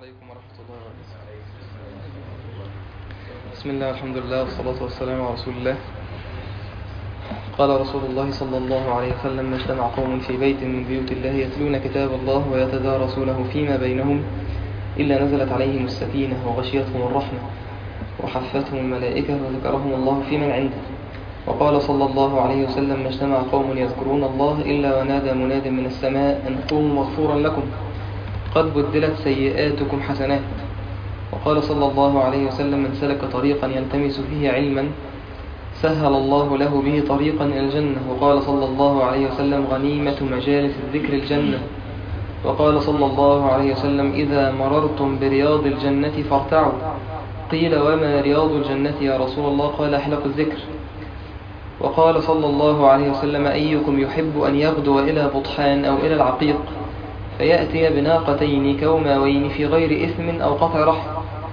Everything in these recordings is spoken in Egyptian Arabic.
عليكم ورحمة الله وبركاته بسم الله الحمد لله والصلاة والسلام على رسول الله قال رسول الله صلى الله عليه وسلم ما اجتمع قوم في بيت من بيوت الله يتلون كتاب الله ويتدارسونه فيما بينهم إلا نزلت عليهم السكينة وغشيتهم الرحمة وحفتهم الملائكة وذكرهم الله في من عنده وقال صلى الله عليه وسلم ما اجتمع قوم يذكرون الله إلا ونادى مناد من السماء أن قوموا مغفورا لكم قد بدلت سيئاتكم حسنات وقال صلى الله عليه وسلم من سلك طريقا يلتمس فيه علما سهل الله له به طريقا إلى الجنة وقال صلى الله عليه وسلم غنيمة مجالس الذكر الجنة وقال صلى الله عليه وسلم إذا مررتم برياض الجنة فارتعوا قيل وما رياض الجنة يا رسول الله قال أحلق الذكر وقال صلى الله عليه وسلم أيكم يحب أن يغدو إلى بطحان أو إلى العقيق فيأتي بناقتين كوماوين في غير إثم أو قطع رحم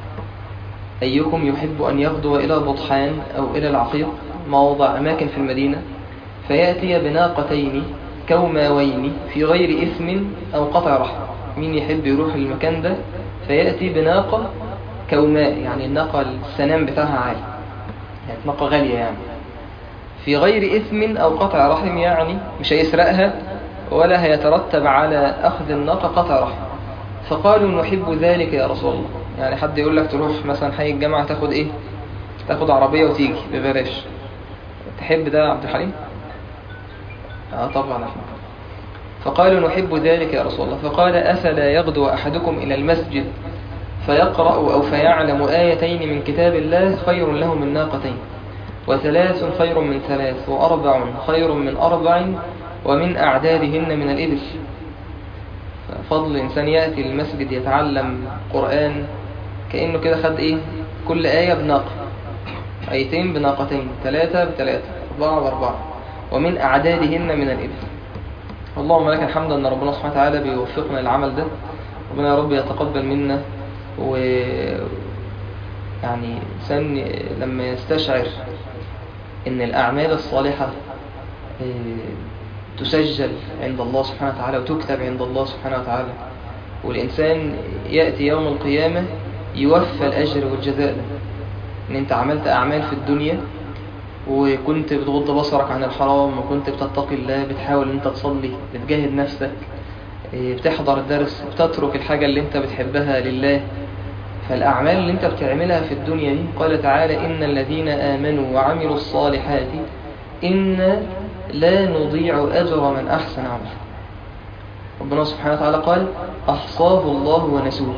أيكم يحب أن يغدو إلى بطحان أو إلى العقيق مواضع أماكن في المدينة فيأتي بناقتين كوماوين في غير إثم أو قطع رحم مين يحب يروح المكان ده فيأتي بناقة كوماء يعني الناقة السنام بتاعها عالي يعني ناقة غالية يعني في غير إثم أو قطع رحم يعني مش هيسرقها ولا هيترتب على أخذ الناقة قطع رحم فقالوا نحب ذلك يا رسول الله يعني حد يقول لك تروح مثلا حي الجامعة تاخد إيه تاخد عربية وتيجي ببلاش تحب ده يا عبد الحليم آه طبعا أحمد فقالوا نحب ذلك يا رسول الله فقال أفلا يغدو أحدكم إلى المسجد فيقرأ أو فيعلم آيتين من كتاب الله خير له من ناقتين وثلاث خير من ثلاث وأربع خير من أربع ومن أعدادهن من الإبل فضل الإنسان يأتي المسجد يتعلم قرآن كأنه كده خد إيه كل آية بناقة آيتين بناقتين ثلاثة بثلاثة أربعة بأربعة ومن أعدادهن من الإبل اللهم لك الحمد أن ربنا سبحانه وتعالى بيوفقنا العمل ده ربنا يا رب يتقبل منا و يعني إنسان لما يستشعر إن الأعمال الصالحة تسجل عند الله سبحانه وتعالى وتكتب عند الله سبحانه وتعالى والإنسان يأتي يوم القيامة يوفى الأجر والجزاء ده إن أنت عملت أعمال في الدنيا وكنت بتغض بصرك عن الحرام وكنت بتتقي الله بتحاول أنت تصلي بتجاهد نفسك بتحضر الدرس بتترك الحاجة اللي أنت بتحبها لله فالأعمال اللي أنت بتعملها في الدنيا دي قال تعالى إن الذين آمنوا وعملوا الصالحات إن لا نضيع أجر من أحسن عملا ربنا سبحانه وتعالى قال أحصاه الله ونسوه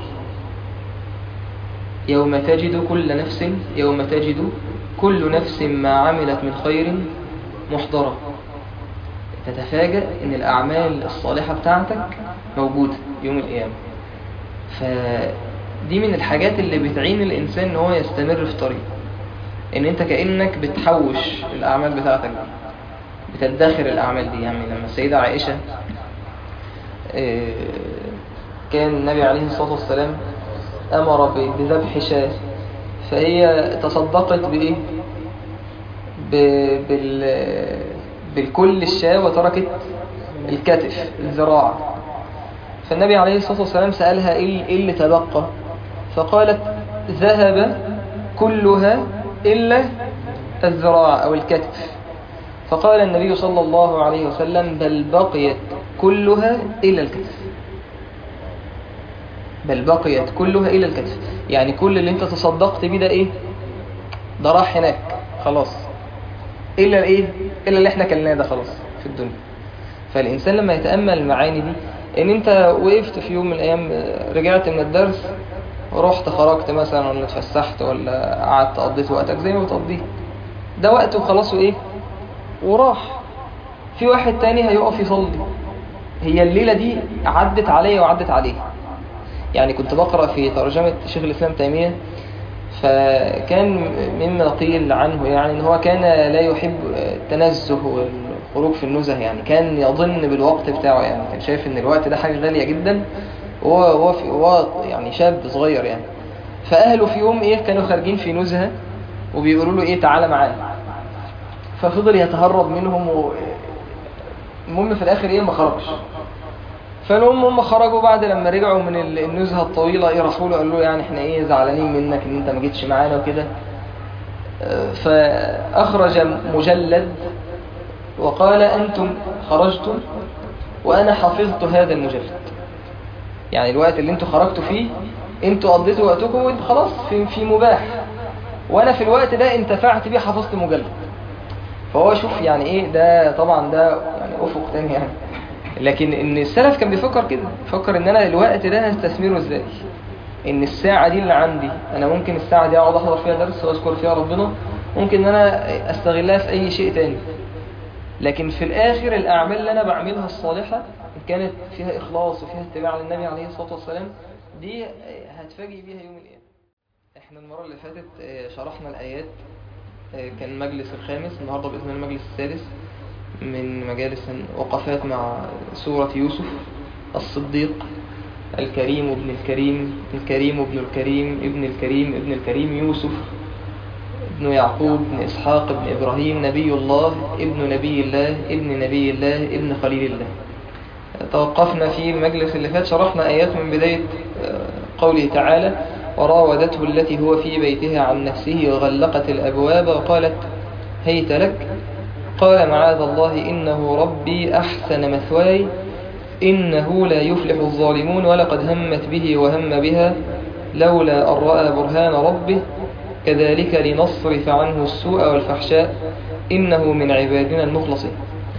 يوم تجد كل نفس يوم تجد كل نفس ما عملت من خير محضرة تتفاجأ إن الأعمال الصالحة بتاعتك موجودة يوم القيامة فدي من الحاجات اللي بتعين الإنسان إن هو يستمر في طريق إن أنت كأنك بتحوش الأعمال بتاعتك دي بتدخر الأعمال دي يعني لما السيدة عائشة كان النبي عليه الصلاة والسلام أمر بذبح شاة فهي تصدقت بإيه بال بالكل الشاة وتركت الكتف الذراع فالنبي عليه الصلاة والسلام سألها إيه اللي تبقى فقالت ذهب كلها إلا الذراع أو الكتف فقال النبي صلى الله عليه وسلم بل بقيت كلها إلى الكتف بل بقيت كلها إلى الكتف يعني كل اللي انت تصدقت بيه ده ايه ده راح هناك خلاص إلا الايه إلا اللي احنا كلناه ده خلاص في الدنيا فالإنسان لما يتأمل المعاني دي ان انت وقفت في يوم من الأيام رجعت من الدرس ورحت خرجت مثلا ولا اتفسحت ولا قعدت قضيت وقتك زي ما بتقضيه ده وقت وخلاص وايه وراح في واحد تاني هيقف يصلي هي الليلة دي عدت عليا وعدت عليه يعني كنت بقرأ في ترجمة شيخ الإسلام تيمية فكان مما قيل عنه يعني ان هو كان لا يحب التنزه والخروج في النزه يعني كان يظن بالوقت بتاعه يعني كان شايف ان الوقت ده حاجة غالية جدا وهو هو يعني شاب صغير يعني فأهله في يوم ايه كانوا خارجين في نزهة وبيقولوا له ايه تعالى معانا ففضل يتهرب منهم و... المهم في الاخر ايه ما خرجش فالهم هم خرجوا بعد لما رجعوا من ال- النزهة الطويلة ايه راحوا له قالوا له يعني احنا ايه زعلانين منك ان انت ما جيتش معانا وكده آه، فأخرج مجلد وقال أنتم خرجتم وأنا حفظت هذا المجلد يعني الوقت اللي انتوا خرجتوا فيه انتوا قضيتوا وقتكم وانتوا خلاص في, في مباح وانا في الوقت ده انتفعت بيه حفظت مجلد فهو شوف يعني ايه ده طبعا ده يعني افق تاني يعني لكن ان السلف كان بيفكر كده بيفكر ان انا الوقت ده هستثمره ازاي ان الساعة دي اللي عندي انا ممكن الساعة دي اقعد احضر فيها درس واذكر فيها ربنا ممكن ان انا استغلها في اي شيء تاني لكن في الاخر الاعمال اللي انا بعملها الصالحة إن كانت فيها اخلاص وفيها اتباع للنبي عليه الصلاة والسلام دي هتفاجئ بيها يوم القيامة احنا المرة اللي فاتت آه، شرحنا الايات آه، كان المجلس الخامس النهاردة بإذن الله المجلس السادس من مجالس وقفات مع سورة يوسف الصديق الكريم ابن الكريم الكريم ابن الكريم ابن الكريم ابن الكريم يوسف ابن يعقوب ابن إسحاق ابن إبراهيم نبي الله ابن نبي الله ابن نبي الله ابن خليل الله توقفنا في المجلس اللي فات شرحنا آيات من بداية آه، قوله تعالى وراودته التي هو في بيتها عن نفسه وغلقت الأبواب وقالت هيت لك قال معاذ الله إنه ربي أحسن مثواي إنه لا يفلح الظالمون ولقد همت به وهم بها لولا أن رأى برهان ربه كذلك لنصرف عنه السوء والفحشاء إنه من عبادنا المخلصين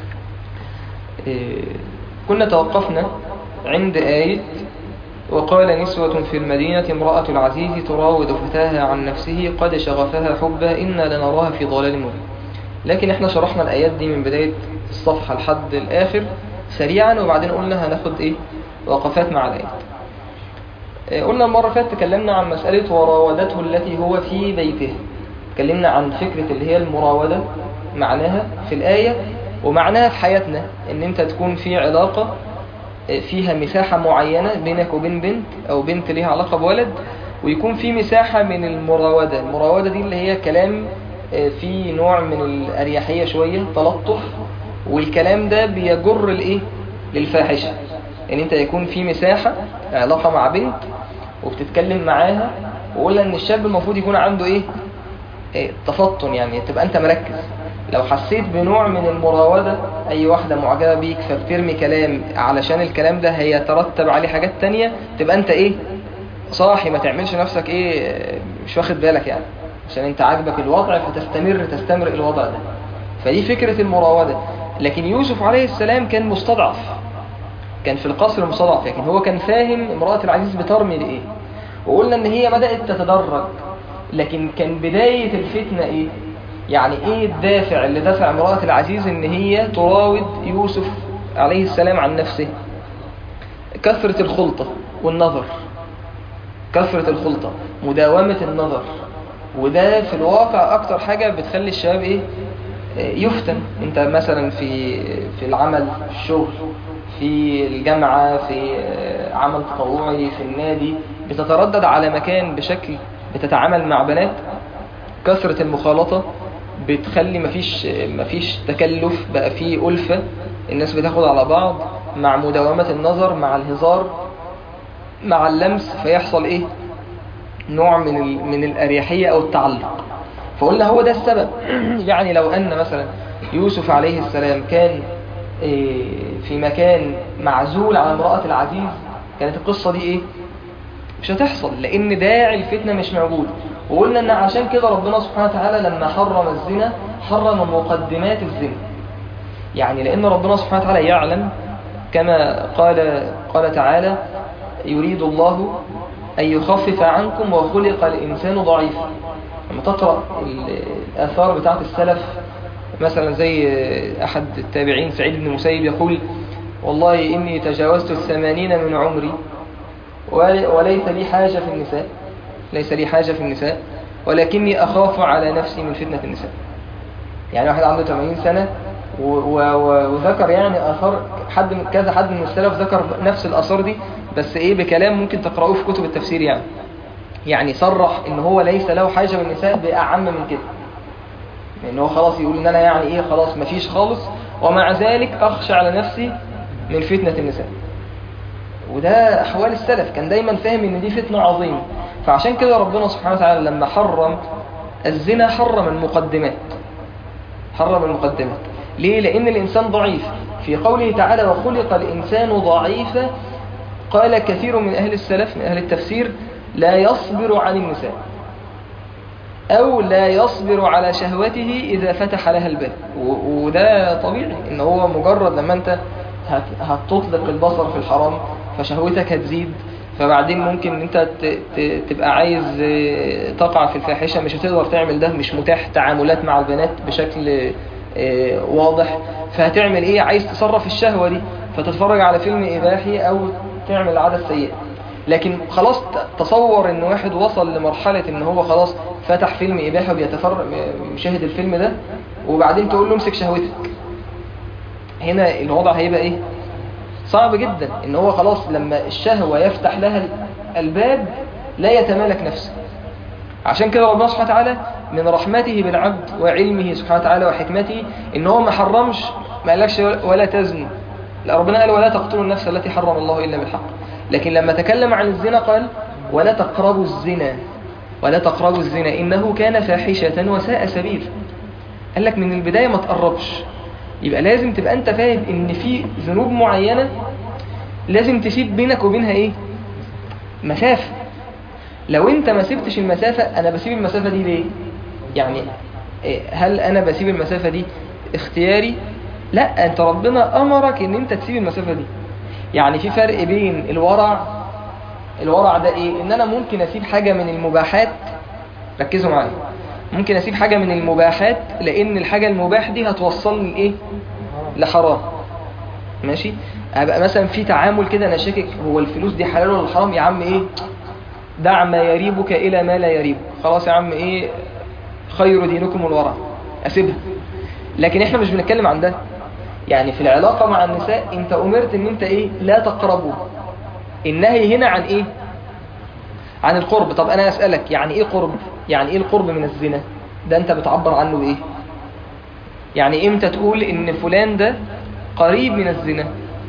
إيه، كنا توقفنا عند آية وقال نسوة في المدينة امرأة العزيز تراود فتاها عن نفسه قد شغفها حبا إنا لنراها في ضلال مبين لكن احنا شرحنا الآيات دي من بداية الصفحة لحد الآخر سريعا وبعدين قلنا هناخد ايه وقفات مع الآيات آه، قلنا المرة اللي فاتت تكلمنا عن مسألة وراودته التي هو في بيته تكلمنا عن فكرة اللي هي المراودة معناها في الآية ومعناها في حياتنا ان انت تكون في علاقة آه، فيها مساحة معينة بينك وبين بنت او بنت ليها علاقة بولد ويكون في مساحة من المراودة المراودة دي اللي هي كلام آه، في نوع من الأريحية شوية تلطف والكلام ده بيجر الايه للفاحشة ان انت يكون في مساحة علاقة مع بنت وبتتكلم معاها وقلنا ان الشاب المفروض يكون عنده ايه إيه، تفطن يعني تبقى انت مركز لو حسيت بنوع من المراودة اي واحدة معجبة بيك فبترمي كلام علشان الكلام ده هيترتب عليه حاجات تانية تبقى انت ايه صاحي ما تعملش نفسك ايه مش واخد بالك يعني عشان انت عاجبك الوضع فتستمر تستمر الوضع ده فدي فكرة المراودة لكن يوسف عليه السلام كان مستضعف كان في القصر مستضعف لكن هو كان فاهم امرأة العزيز بترمي لإيه وقلنا ان هي بدأت تتدرج لكن كان بداية الفتنة ايه يعني ايه الدافع اللي دفع امرأة العزيز ان هي تراود يوسف عليه السلام عن نفسه كثرة الخلطة والنظر كثرة الخلطة مداومة النظر وده في الواقع اكتر حاجة بتخلي الشباب ايه يفتن انت مثلا في في العمل في الشغل في الجامعة في عمل تطوعي في النادي بتتردد على مكان بشكل بتتعامل مع بنات كثرة المخالطة بتخلي مفيش مفيش تكلف بقى فيه ألفة الناس بتاخد على بعض مع مداومة النظر مع الهزار مع اللمس فيحصل ايه نوع من ال... من الأريحية أو التعلق فقلنا هو ده السبب يعني لو أن مثلا يوسف عليه السلام كان في مكان معزول عن امرأة العزيز كانت القصة دي ايه مش هتحصل لان داعي الفتنة مش موجود وقلنا ان عشان كده ربنا سبحانه وتعالى لما حرم الزنا حرم مقدمات الزنا يعني لان ربنا سبحانه وتعالى يعلم كما قال قال تعالى يريد الله أن يخفف عنكم وخلق الإنسان ضعيفا لما تقرأ الآثار بتاعت السلف مثلا زي أحد التابعين سعيد بن مسيب يقول والله إني تجاوزت الثمانين من عمري وليس لي حاجة في النساء ليس لي حاجة في النساء ولكني أخاف على نفسي من فتنة النساء يعني واحد عنده 80 سنة وذكر يعني آثار حد من كذا حد من السلف ذكر نفس الآثار دي بس إيه بكلام ممكن تقرأوه في كتب التفسير يعني يعني صرح إن هو ليس له حاجة بالنساء بأعم من كده لأن هو خلاص يقول إن أنا يعني إيه خلاص مفيش خالص ومع ذلك أخشى على نفسي من فتنة النساء وده أحوال السلف كان دايما فاهم إن دي فتنة عظيمة فعشان كده ربنا سبحانه وتعالى لما حرم الزنا حرم المقدمات حرم المقدمات ليه؟ لأن الإنسان ضعيف في قوله تعالى وخلق الإنسان ضعيفا قال كثير من أهل السلف من أهل التفسير لا يصبر عن النساء أو لا يصبر على شهوته إذا فتح لها الباب و- وده طبيعي إن هو مجرد لما أنت هت- هتطلق البصر في الحرام فشهوتك هتزيد فبعدين ممكن انت ت- ت- تبقى عايز اه، تقع في الفاحشة مش هتقدر تعمل ده مش متاح تعاملات مع البنات بشكل اه، واضح فهتعمل ايه عايز تصرف الشهوة دي فتتفرج على فيلم إباحي أو تعمل عادة سيئة لكن خلاص ت- تصور ان واحد وصل لمرحلة ان هو خلاص فتح فيلم إباحي وبيتفرج يشاهد الفيلم ده وبعدين تقول له امسك شهوتك هنا الوضع هيبقى ايه صعب جدا ان هو خلاص لما الشهوة يفتح لها الباب لا يتمالك نفسه عشان كده ربنا سبحانه وتعالى من رحمته بالعبد وعلمه سبحانه وتعالى وحكمته ان هو ما حرمش ما قالكش ولا تزنوا لا ربنا قال ولا تقتلوا النفس التي حرم الله الا بالحق لكن لما تكلم عن الزنا قال ولا تقربوا الزنا ولا تقربوا الزنا انه كان فاحشة وساء سبيل قال لك من البداية ما تقربش يبقى لازم تبقى انت فاهم ان في ذنوب معينة لازم تسيب بينك وبينها ايه مسافة لو انت ما سبتش المسافة انا بسيب المسافة دي ليه يعني إيه، هل انا بسيب المسافة دي اختياري لا انت ربنا امرك ان انت تسيب المسافة دي يعني في فرق بين الورع الورع ده ايه ان انا ممكن اسيب حاجة من المباحات ركزوا معايا ممكن اسيب حاجة من المباحات لان الحاجة المباح دي هتوصلني لايه لحرام ماشي ابقى مثلا في تعامل كده انا شاكك هو الفلوس دي حلال ولا حرام يا عم ايه دع ما يريبك الى ما لا يريبك خلاص يا عم ايه خير دينكم الورع اسيبها لكن احنا مش بنتكلم عن ده يعني في العلاقة مع النساء انت امرت ان انت ايه لا تقربوا النهي هنا عن ايه عن القرب طب انا اسألك يعني ايه قرب يعني ايه القرب من الزنا ده انت بتعبر عنه بايه يعني امتى تقول ان فلان ده قريب من الزنا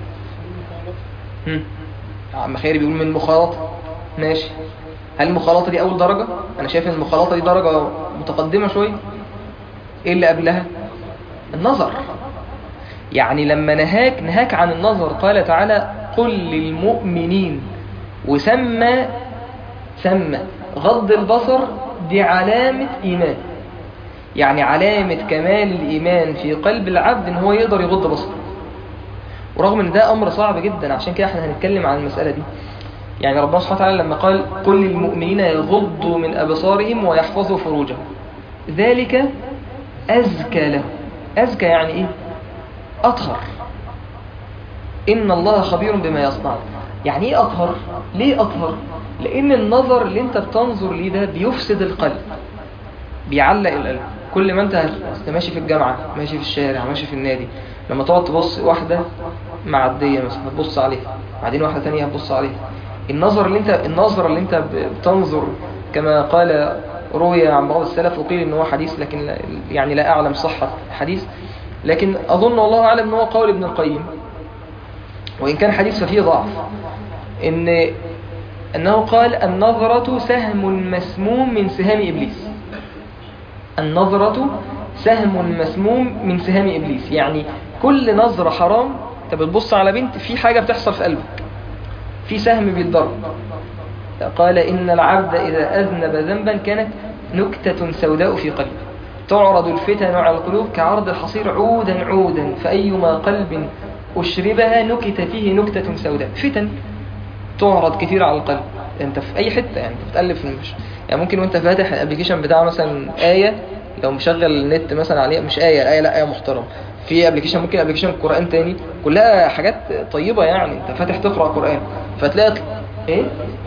هم. عم خيري بيقول من مخالطة ماشي هل المخالطة دي اول درجة انا شايف ان المخالطة دي درجة متقدمة شوية ايه اللي قبلها النظر يعني لما نهاك نهاك عن النظر قال تعالى قل للمؤمنين وسمى سمى غض البصر دي علامة إيمان يعني علامة كمال الإيمان في قلب العبد إن هو يقدر يغض بصره ورغم إن ده أمر صعب جدا عشان كده احنا هنتكلم عن المسألة دي يعني ربنا سبحانه وتعالى لما قال قل للمؤمنين يغضوا من أبصارهم ويحفظوا فروجهم ذلك أزكى له أزكى يعني إيه أطهر إن الله خبير بما يصنع يعني إيه أطهر ليه أطهر لأن النظر اللي أنت بتنظر ليه ده بيفسد القلب بيعلق القلب كل ما أنت أنت ماشي في الجامعة ماشي في الشارع ماشي في النادي لما تقعد تبص واحدة معدية مثلا هتبص عليها بعدين واحدة تانية هتبص عليها النظر اللي انت النظرة اللي انت بتنظر كما قال روي عن بعض السلف وقيل ان هو حديث لكن لا يعني لا اعلم صحة الحديث لكن اظن والله اعلم ان هو قول ابن القيم وان كان حديث ففيه ضعف ان انه قال النظرة سهم مسموم من سهام ابليس النظرة سهم مسموم من سهام ابليس يعني كل نظرة حرام انت بتبص على بنت في حاجة بتحصل في قلبك في سهم بيتضرب قال إن العبد إذا أذنب ذنبا كانت نكتة سوداء في قلبه تعرض الفتن على القلوب كعرض الحصير عودا عودا فأيما قلب أشربها نكت فيه نكتة سوداء فتن تعرض كثير على القلب انت في اي حتة يعني انت بتقلب في المش يعني ممكن وانت فاتح الابليكيشن بتاع مثلا آية لو مشغل النت مثلا عليه مش آية آية لا آية محترم في ابلكيشن ممكن ابلكيشن قرآن تاني كلها حاجات طيبة يعني انت فاتح تقرأ قرآن فتلاقي ايه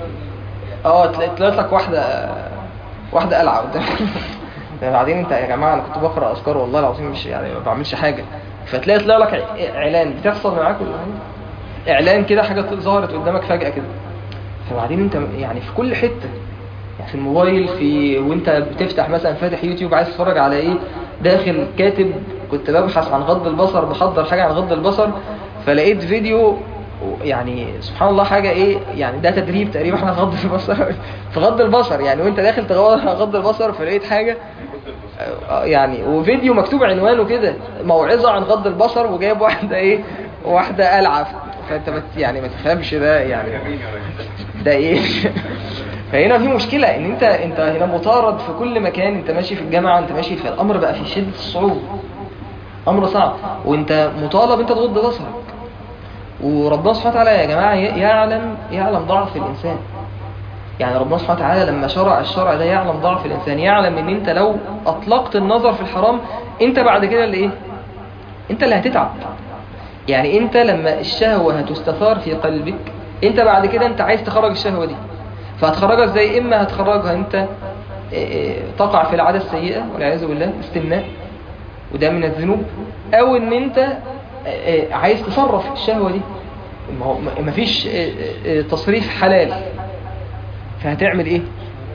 اه تلاقي تلاقي لك واحدة واحدة قلعة قدام بعدين انت يا جماعة انا كنت بقرأ اذكار والله العظيم مش يعني ما بعملش حاجة فتلاقي طلع لك اعلان بتحصل معاك ولا حاجة اعلان كده حاجة ظهرت قدامك فجأة كده فبعدين انت يعني في كل حتة يعني في الموبايل في وانت بتفتح مثلا فاتح يوتيوب عايز تتفرج على ايه داخل كاتب كنت ببحث عن غض البصر بحضر حاجة عن غض البصر فلقيت فيديو يعني سبحان الله حاجة ايه يعني ده تدريب تقريبا على غض البصر في غض البصر يعني وانت داخل تغض غض البصر فلقيت حاجة آه، يعني وفيديو مكتوب عنوانه كده موعظة عن غض البصر وجايب واحدة ايه واحدة ألعب فانت بت يعني ما تفهمش ده يعني ده ايه فهنا في مشكلة ان انت انت هنا مطارد في كل مكان انت ماشي في الجامعة انت ماشي في الامر بقى في شدة الصعوبة امر صعب وانت مطالب انت تغض بصرك وربنا سبحانه وتعالى يا جماعة ي- يعلم يعلم ضعف الانسان يعني ربنا سبحانه وتعالى لما شرع الشرع ده يعلم ضعف الانسان يعلم ان انت لو اطلقت النظر في الحرام انت بعد كده اللي ايه انت اللي هتتعب يعني انت لما الشهوة هتستثار في قلبك انت بعد كده انت عايز تخرج الشهوة دي فهتخرجها ازاي اما هتخرجها انت اه، تقع في العادة السيئة والعياذ بالله استمناء وده من الذنوب او ان انت اه، اه، عايز تصرف الشهوة دي ما هو ما فيش اه، اه، تصريف حلال فهتعمل ايه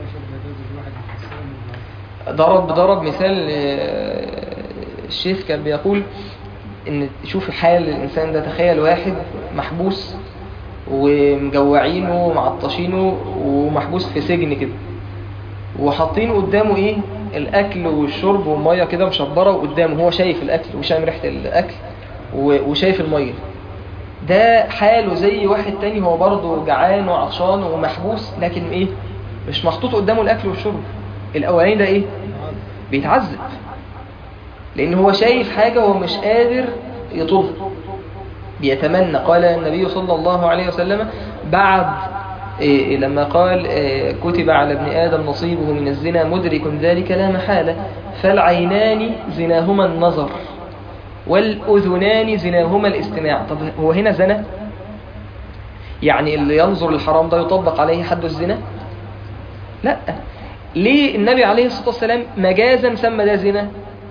ضرب ضرب مثال اه، الشيخ كان بيقول ان شوف حال الانسان ده تخيل واحد محبوس ومجوعينه ومعطشينه ومحبوس في سجن كده وحاطين قدامه ايه الاكل والشرب والميه كده مشبره وقدامه هو شايف الاكل وشايف ريحه الاكل و- وشايف الميه ده حاله زي واحد تاني هو برضه جعان وعطشان ومحبوس لكن ايه مش محطوط قدامه الاكل والشرب الاولاني ده ايه بيتعذب لان هو شايف حاجه هو مش قادر يطلبها بيتمنى قال النبي صلى الله عليه وسلم بعد إيه لما قال إيه كتب على ابن آدم نصيبه من الزنا مدرك ذلك لا محالة فالعينان زناهما النظر والأذنان زناهما الاستماع طب هو هنا زنا يعني اللي ينظر للحرام ده يطبق عليه حد الزنا لا ليه النبي عليه الصلاة والسلام مجازا سمى ده زنا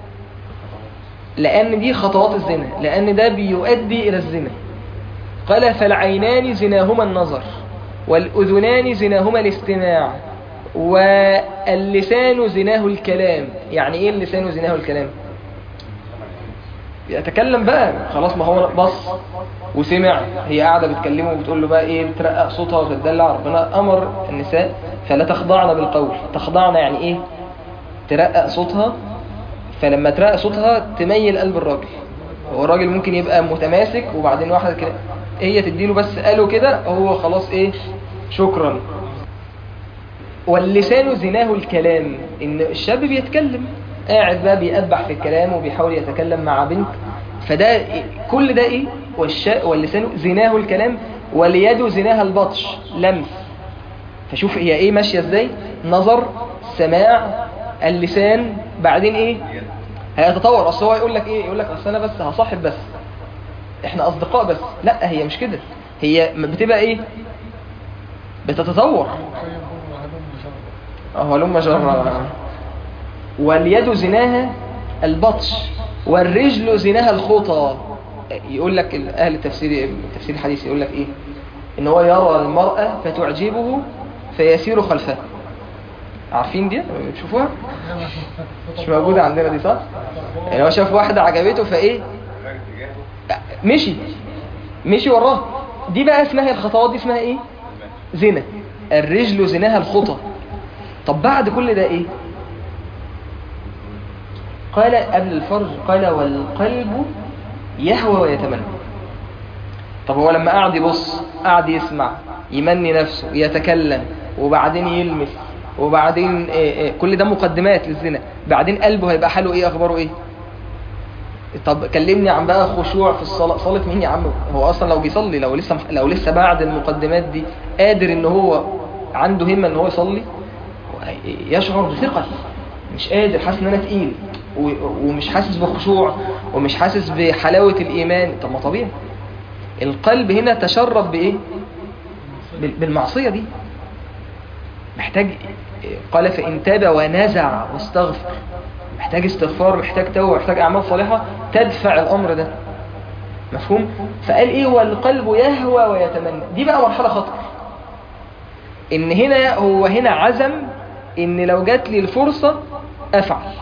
لأن دي خطوات الزنا لأن ده بيؤدي إلى الزنا قال فالعينان زناهما النظر والأذنان زناهما الاستماع واللسان زناه الكلام يعني إيه اللسان زناه الكلام يتكلم بقى خلاص ما هو بص وسمع هي قاعدة بتكلمه وبتقول له بقى ايه بترقق صوتها وتدلع ربنا امر النساء فلا تخضعن بالقول تخضعن يعني ايه ترقق صوتها فلما ترقق صوتها تميل قلب الراجل هو الراجل ممكن يبقى متماسك وبعدين واحدة كده هي تديله بس قاله كده هو خلاص ايه شكرا واللسان زناه الكلام ان الشاب بيتكلم قاعد بقى بيقبح في الكلام وبيحاول يتكلم مع بنت فده إيه؟ كل ده ايه والش... واللسان زناه الكلام واليد زناها البطش لمس فشوف هي ايه ماشيه ازاي نظر سماع اللسان بعدين ايه هيتطور اصل هو يقول لك ايه يقول لك اصل انا بس هصاحب بس احنا اصدقاء بس لا هي مش كده هي بتبقى ايه بتتطور اه لما جرى واليد زناها البطش والرجل زناها الخطى يقول لك اهل التفسير التفسير الحديث يقول لك ايه ان هو يرى المرأة فتعجبه فيسير خلفها عارفين دي بتشوفوها مش موجودة عندنا دي صح يعني هو شاف واحدة عجبته فايه مشي مشي وراها دي بقى اسمها الخطوات دي اسمها ايه زنا الرجل زناها الخطى طب بعد كل ده ايه قال قبل الفرج قال والقلب يهوى ويتمنى طب هو لما قعد يبص قعد يسمع يمني نفسه يتكلم وبعدين يلمس وبعدين إيه إيه كل ده مقدمات للزنا بعدين قلبه هيبقى حاله ايه اخباره ايه طب كلمني عن بقى خشوع في الصلاة صلاة مين يا عم هو اصلا لو بيصلي لو لسه لو لسه بعد المقدمات دي قادر ان هو عنده همة ان هو يصلي يشعر بثقل مش قادر حاسس ان انا تقيل ومش حاسس بخشوع ومش حاسس بحلاوة الايمان طب ما طبيعي القلب هنا تشرب بايه بالمعصية دي محتاج قال فإن تاب ونزع واستغفر محتاج استغفار محتاج توبة محتاج أعمال صالحة تدفع الأمر ده مفهوم فقال إيه والقلب يهوى ويتمنى دي بقى مرحلة خطر إن هنا هو هنا عزم إن لو جات لي الفرصة أفعل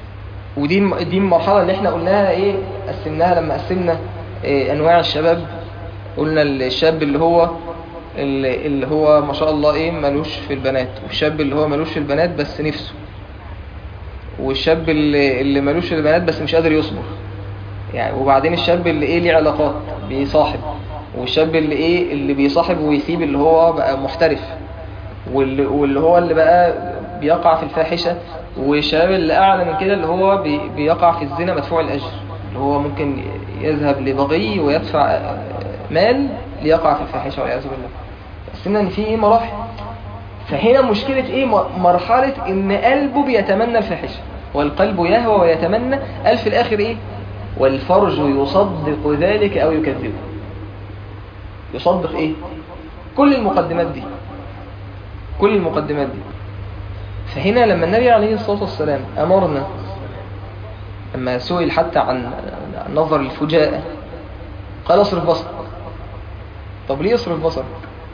ودي دي المرحلة اللي احنا قلناها إيه قسمناها لما قسمنا إيه أنواع الشباب قلنا الشاب اللي هو اللي اللي هو ما شاء الله ايه ملوش في البنات والشاب اللي هو ملوش في البنات بس نفسه والشاب اللي اللي ملوش في البنات بس مش قادر يصبر يعني وبعدين الشاب اللي ايه ليه علاقات بيصاحب والشاب اللي ايه اللي بيصاحب ويسيب اللي هو بقى محترف واللي, واللي هو اللي بقى بيقع في الفاحشة والشباب اللي اعلى من كده اللي هو بي بيقع في الزنا مدفوع الاجر اللي هو ممكن يذهب لبغي ويدفع مال ليقع في الفاحشة والعياذ بالله قسمنا ان في ايه مراحل فهنا مشكلة ايه م- مرحلة ان قلبه بيتمنى الفاحشة والقلب يهوى ويتمنى قال في الاخر ايه والفرج يصدق ذلك او يكذبه يصدق ايه كل المقدمات دي كل المقدمات دي فهنا لما النبي عليه الصلاة والسلام أمرنا لما سئل حتى عن نظر الفجاءة قال اصرف بصرك طب ليه اصرف بصرك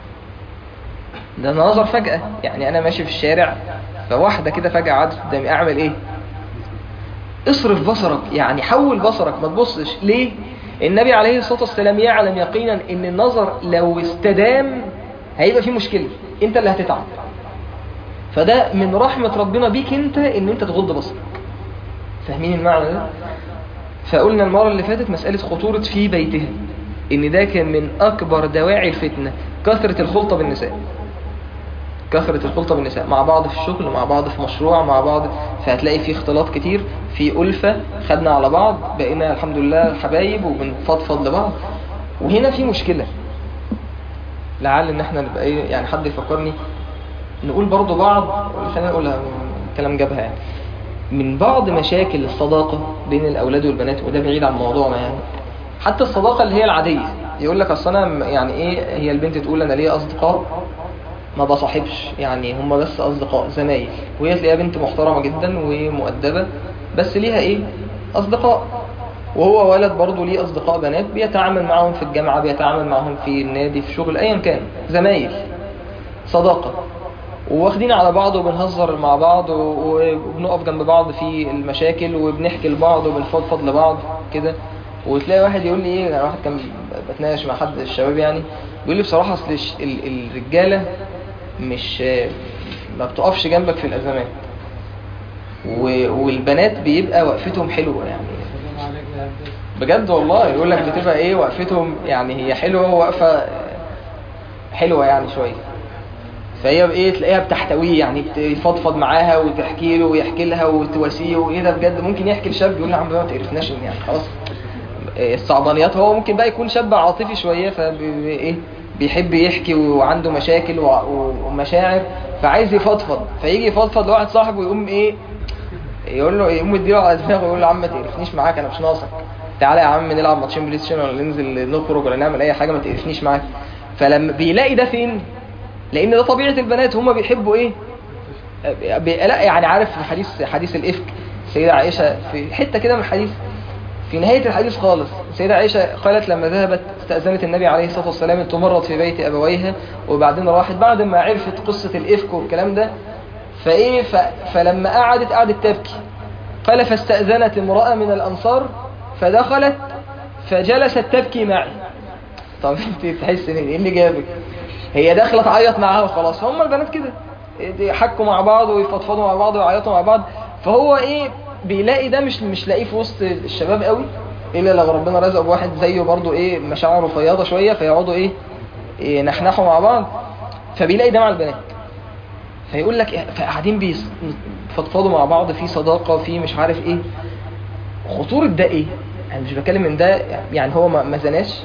ده نظر فجأة يعني أنا ماشي في الشارع فواحدة كده فجأة عادت قدامي أعمل إيه اصرف بصرك يعني حول بصرك ما تبصش ليه النبي عليه الصلاة والسلام يعلم يقينا ان النظر لو استدام هيبقى فيه مشكلة انت اللي هتتعب فده من رحمة ربنا بيك انت ان انت تغض بصرك فاهمين المعنى ده فقلنا المرة اللي فاتت مسألة خطورة في بيتها ان ده كان من اكبر دواعي الفتنة كثرة الخلطة بالنساء كثرة الخلطة بالنساء مع بعض في الشغل مع بعض في مشروع مع بعض فهتلاقي في اختلاط كتير في ألفة خدنا على بعض بقينا الحمد لله حبايب وبنفضفض لبعض وهنا في مشكلة لعل ان احنا نبقى ايه يعني حد يفكرني نقول برضو بعض خلينا نقولها كلام جابها يعني من بعض مشاكل الصداقة بين الأولاد والبنات وده بعيد عن موضوعنا يعني حتى الصداقة اللي هي العادية يقول لك أصل أنا يعني إيه هي البنت تقول أنا ليا أصدقاء ما بصاحبش يعني هم بس أصدقاء زمايل وهي تلاقيها بنت محترمة جدا ومؤدبة بس ليها إيه أصدقاء وهو ولد برضه ليه أصدقاء بنات بيتعامل معهم في الجامعة بيتعامل معهم في النادي في شغل أيا كان زمايل صداقة واخدين على بعض وبنهزر مع بعض وبنقف جنب بعض في المشاكل وبنحكي لبعض وبنفضفض لبعض كده وتلاقي واحد يقول لي ايه انا واحد كان بتناقش مع حد الشباب يعني بيقول لي بصراحه اصل الرجاله مش ما بتقفش جنبك في الازمات والبنات بيبقى وقفتهم حلوه يعني بجد والله يقول لك بتبقى ايه وقفتهم يعني هي حلوه وقفه حلوه يعني شويه فهي بايه تلاقيها بتحتويه يعني تفضفض معاها وتحكي له ويحكي لها وتواسيه وايه ده بجد ممكن يحكي لشاب يقول له يا عم ما تقرفناش يعني خلاص الصعبانيات هو ممكن بقى يكون شاب عاطفي شويه فايه بيحب يحكي وعنده مشاكل ومشاعر فعايز يفضفض فيجي يفضفض لواحد صاحبه ويقوم ايه يقول له يقوم يديله على دماغه ويقول له يا عم ما تقرفنيش معاك انا مش ناقصك تعالى يا عم نلعب ماتشين بلاي ستيشن ولا ننزل نخرج ولا نعمل اي حاجه ما تقرفنيش معاك فلما بيلاقي ده فين لان ده طبيعه البنات هم بيحبوا ايه بي... لا يعني عارف في حديث حديث الافك السيده عائشه في حته كده من الحديث في نهايه الحديث خالص السيده عائشه قالت لما ذهبت استاذنت النبي عليه الصلاه والسلام تمرض في بيت ابويها وبعدين راحت بعد ما عرفت قصه الافك والكلام ده فايه ف... فلما قعدت قعدت تبكي قال فاستاذنت امراه من الانصار فدخلت فجلست تبكي معي طب انت تحس ان ايه اللي جابك هي داخله تعيط معاها وخلاص هم البنات كده يحكوا مع بعض ويفضفضوا مع بعض ويعيطوا مع بعض فهو ايه بيلاقي ده مش مش لاقيه في وسط الشباب قوي الا لو ربنا رزقه بواحد زيه برضه ايه مشاعره فياضه شويه فيقعدوا ايه, إيه نحنحوا مع بعض فبيلاقي ده مع البنات فيقول لك فقاعدين بيفضفضوا مع بعض في صداقه في مش عارف ايه خطوره ده ايه انا مش بتكلم من ده يعني هو ما زناش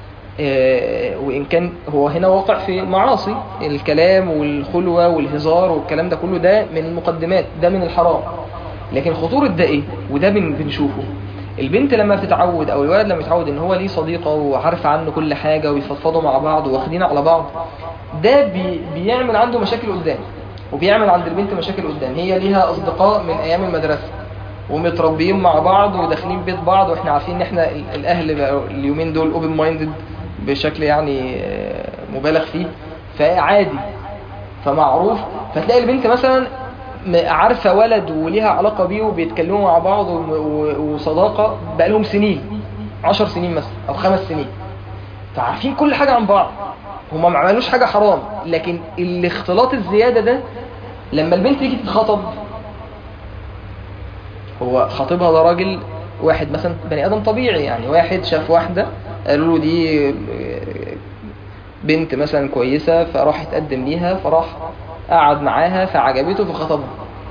وإن كان هو هنا واقع في معاصي الكلام والخلوة والهزار والكلام ده كله ده من المقدمات ده من الحرام لكن خطورة ده إيه وده بن بنشوفه البنت لما بتتعود أو الولد لما يتعود إن هو ليه صديقة وعارفة عنه كل حاجة ويفضفضوا مع بعض واخدين على بعض ده بي بيعمل عنده مشاكل قدام وبيعمل عند البنت مشاكل قدام هي ليها أصدقاء من أيام المدرسة ومتربيين مع بعض وداخلين بيت بعض واحنا عارفين ان احنا الاهل اليومين دول اوبن مايندد بشكل يعني مبالغ فيه فعادي فمعروف فتلاقي البنت مثلا عارفة ولد وليها علاقة بيه وبيتكلموا مع بعض وصداقة بقى لهم سنين عشر سنين مثلا أو خمس سنين فعارفين كل حاجة عن بعض هما ما عملوش حاجة حرام لكن الاختلاط الزيادة ده لما البنت تيجي تتخطب هو خطيبها ده راجل واحد مثلا بني ادم طبيعي يعني واحد شاف واحدة قالوا له دي بنت مثلا كويسة فراح يتقدم ليها فراح قعد معاها فعجبته فخطبها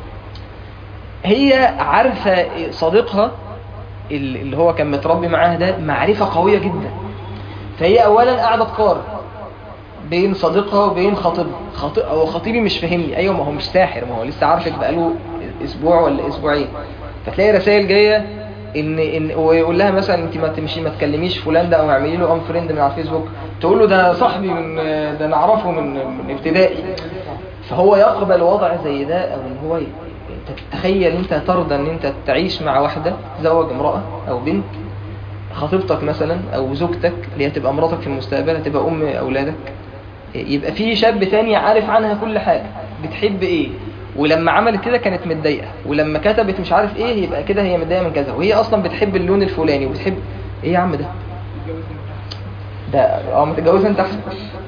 هي عارفة صديقها اللي هو كان متربي معاها ده معرفة قوية جدا فهي اولا قاعدة تقارن بين صديقها وبين خطيبها خطيب هو خطيبي مش فاهمني ايوه ما هو مش ساحر ما هو لسه عارفك بقاله اسبوع ولا اسبوعين فتلاقي رسائل جايه ان ان ويقول لها مثلا انت ما تمشي ما تكلميش فلان ده او اعملي له ان فريند من على الفيسبوك تقول له ده صاحبي من ده انا اعرفه من من ابتدائي فهو يقبل وضع زي ده او ان هو ي... انت تتخيل انت ترضى ان انت تعيش مع واحده تزوج امراه او بنت خطيبتك مثلا او زوجتك اللي هتبقى مراتك في المستقبل هتبقى ام اولادك يبقى في شاب تاني عارف عنها كل حاجه بتحب ايه ولما عملت كده كانت متضايقه ولما كتبت مش عارف ايه يبقى كده هي متضايقه من كذا وهي اصلا بتحب اللون الفلاني وبتحب ايه يا عم ده ده اه متجوزها انت احسن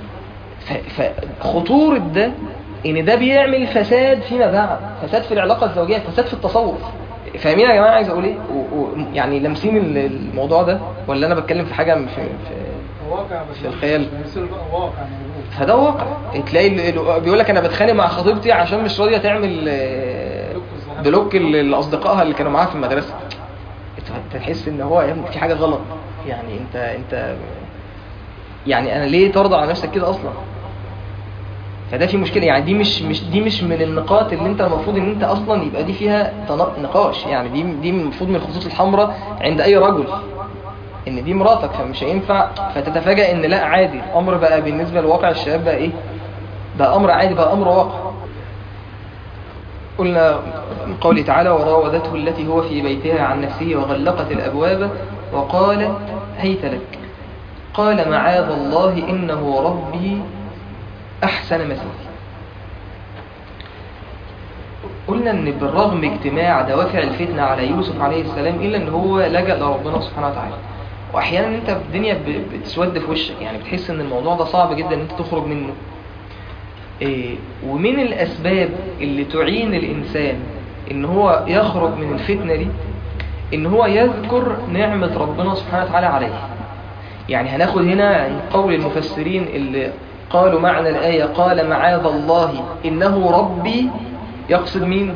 فخطوره ده ان ده بيعمل فساد فيما بعد فساد في العلاقه الزوجيه فساد في التصور فاهمين يا جماعه عايز اقول ايه و... و... يعني لامسين الموضوع ده ولا انا بتكلم في حاجه في في, واقع في الخيال واقع موجود فده واقع تلاقي بيقول لك انا بتخانق مع خطيبتي عشان مش راضيه تعمل بلوك لاصدقائها اللي كانوا معاها في المدرسه انت تحس ان هو يا ابني في حاجه غلط يعني انت انت يعني انا ليه ترضى على نفسك كده اصلا فده في مشكله يعني دي مش مش دي مش من النقاط اللي انت المفروض ان انت اصلا يبقى دي فيها نقاش يعني دي دي المفروض من الخطوط الحمراء عند اي رجل ان دي مراتك فمش هينفع فتتفاجأ ان لا عادي الامر بقى بالنسبة لواقع الشباب بقى ايه بقى امر عادي بقى امر واقع قلنا من قوله تعالى وراودته التي هو في بيتها عن نفسه وغلقت الابواب وقالت هيت لك قال معاذ الله انه ربي احسن مثواي قلنا ان بالرغم اجتماع دوافع الفتنة على يوسف عليه السلام الا ان هو لجأ لربنا سبحانه وتعالى واحيانا انت الدنيا بتسود في وشك يعني بتحس ان الموضوع ده صعب جدا ان انت تخرج منه إيه ومن الاسباب اللي تعين الانسان ان هو يخرج من الفتنة دي ان هو يذكر نعمة ربنا سبحانه وتعالى عليه يعني هناخد هنا عن قول المفسرين اللي قالوا معنى الآية قال معاذ الله إنه ربي يقصد مين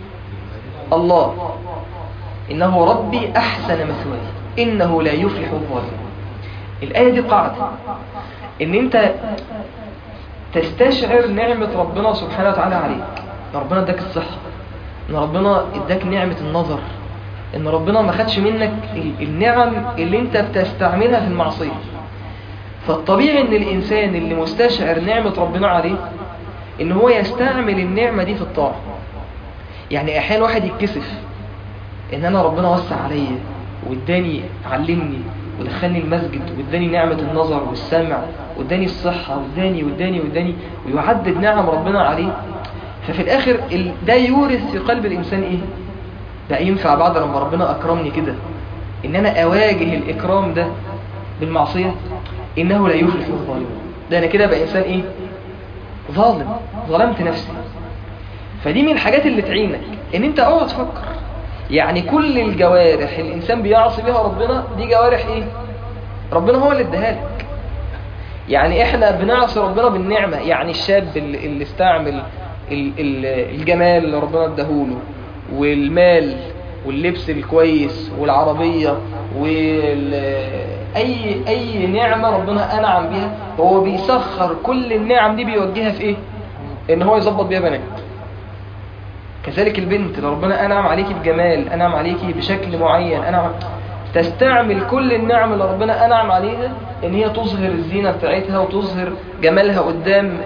الله إنه ربي أحسن مثواي إنه لا يفلح الظالمون الآية دي قاعدة إن أنت تستشعر نعمة ربنا سبحانه وتعالى عليك إن ربنا اداك الصحة إن ربنا اداك نعمة النظر إن ربنا ما خدش منك النعم اللي أنت بتستعملها في المعصية فالطبيعي إن الإنسان اللي مستشعر نعمة ربنا عليه إن هو يستعمل النعمة دي في الطاعة يعني أحيانا واحد يتكسف إن أنا ربنا وسع عليا واداني علمني ودخلني المسجد واداني نعمة النظر والسمع واداني الصحة واداني واداني واداني ويعدد نعم ربنا عليه ففي الآخر ده يورث في قلب الإنسان إيه؟ ده ينفع بعد لما ربنا أكرمني كده إن أنا أواجه الإكرام ده بالمعصية إنه لا يفلح الظالمون ده أنا كده بقى إنسان إيه؟ ظالم ظلمت نفسي فدي من الحاجات اللي تعينك إن أنت اقعد تفكر يعني كل الجوارح الإنسان بيعصي بها ربنا دي جوارح إيه؟ ربنا هو اللي اداها لك يعني إحنا بنعصي ربنا بالنعمة يعني الشاب اللي, اللي استعمل الجمال اللي ربنا اداهوله والمال واللبس الكويس والعربية وال أي أي نعمة ربنا أنعم بها هو بيسخر كل النعم دي بيوجهها في إيه؟ إن هو يظبط بيها بنات كذلك البنت لو ربنا أنعم عليكي بجمال أنعم عليكي بشكل معين أنعم تستعمل كل النعم اللي ربنا أنعم عليها إن هي تظهر الزينة بتاعتها وتظهر جمالها قدام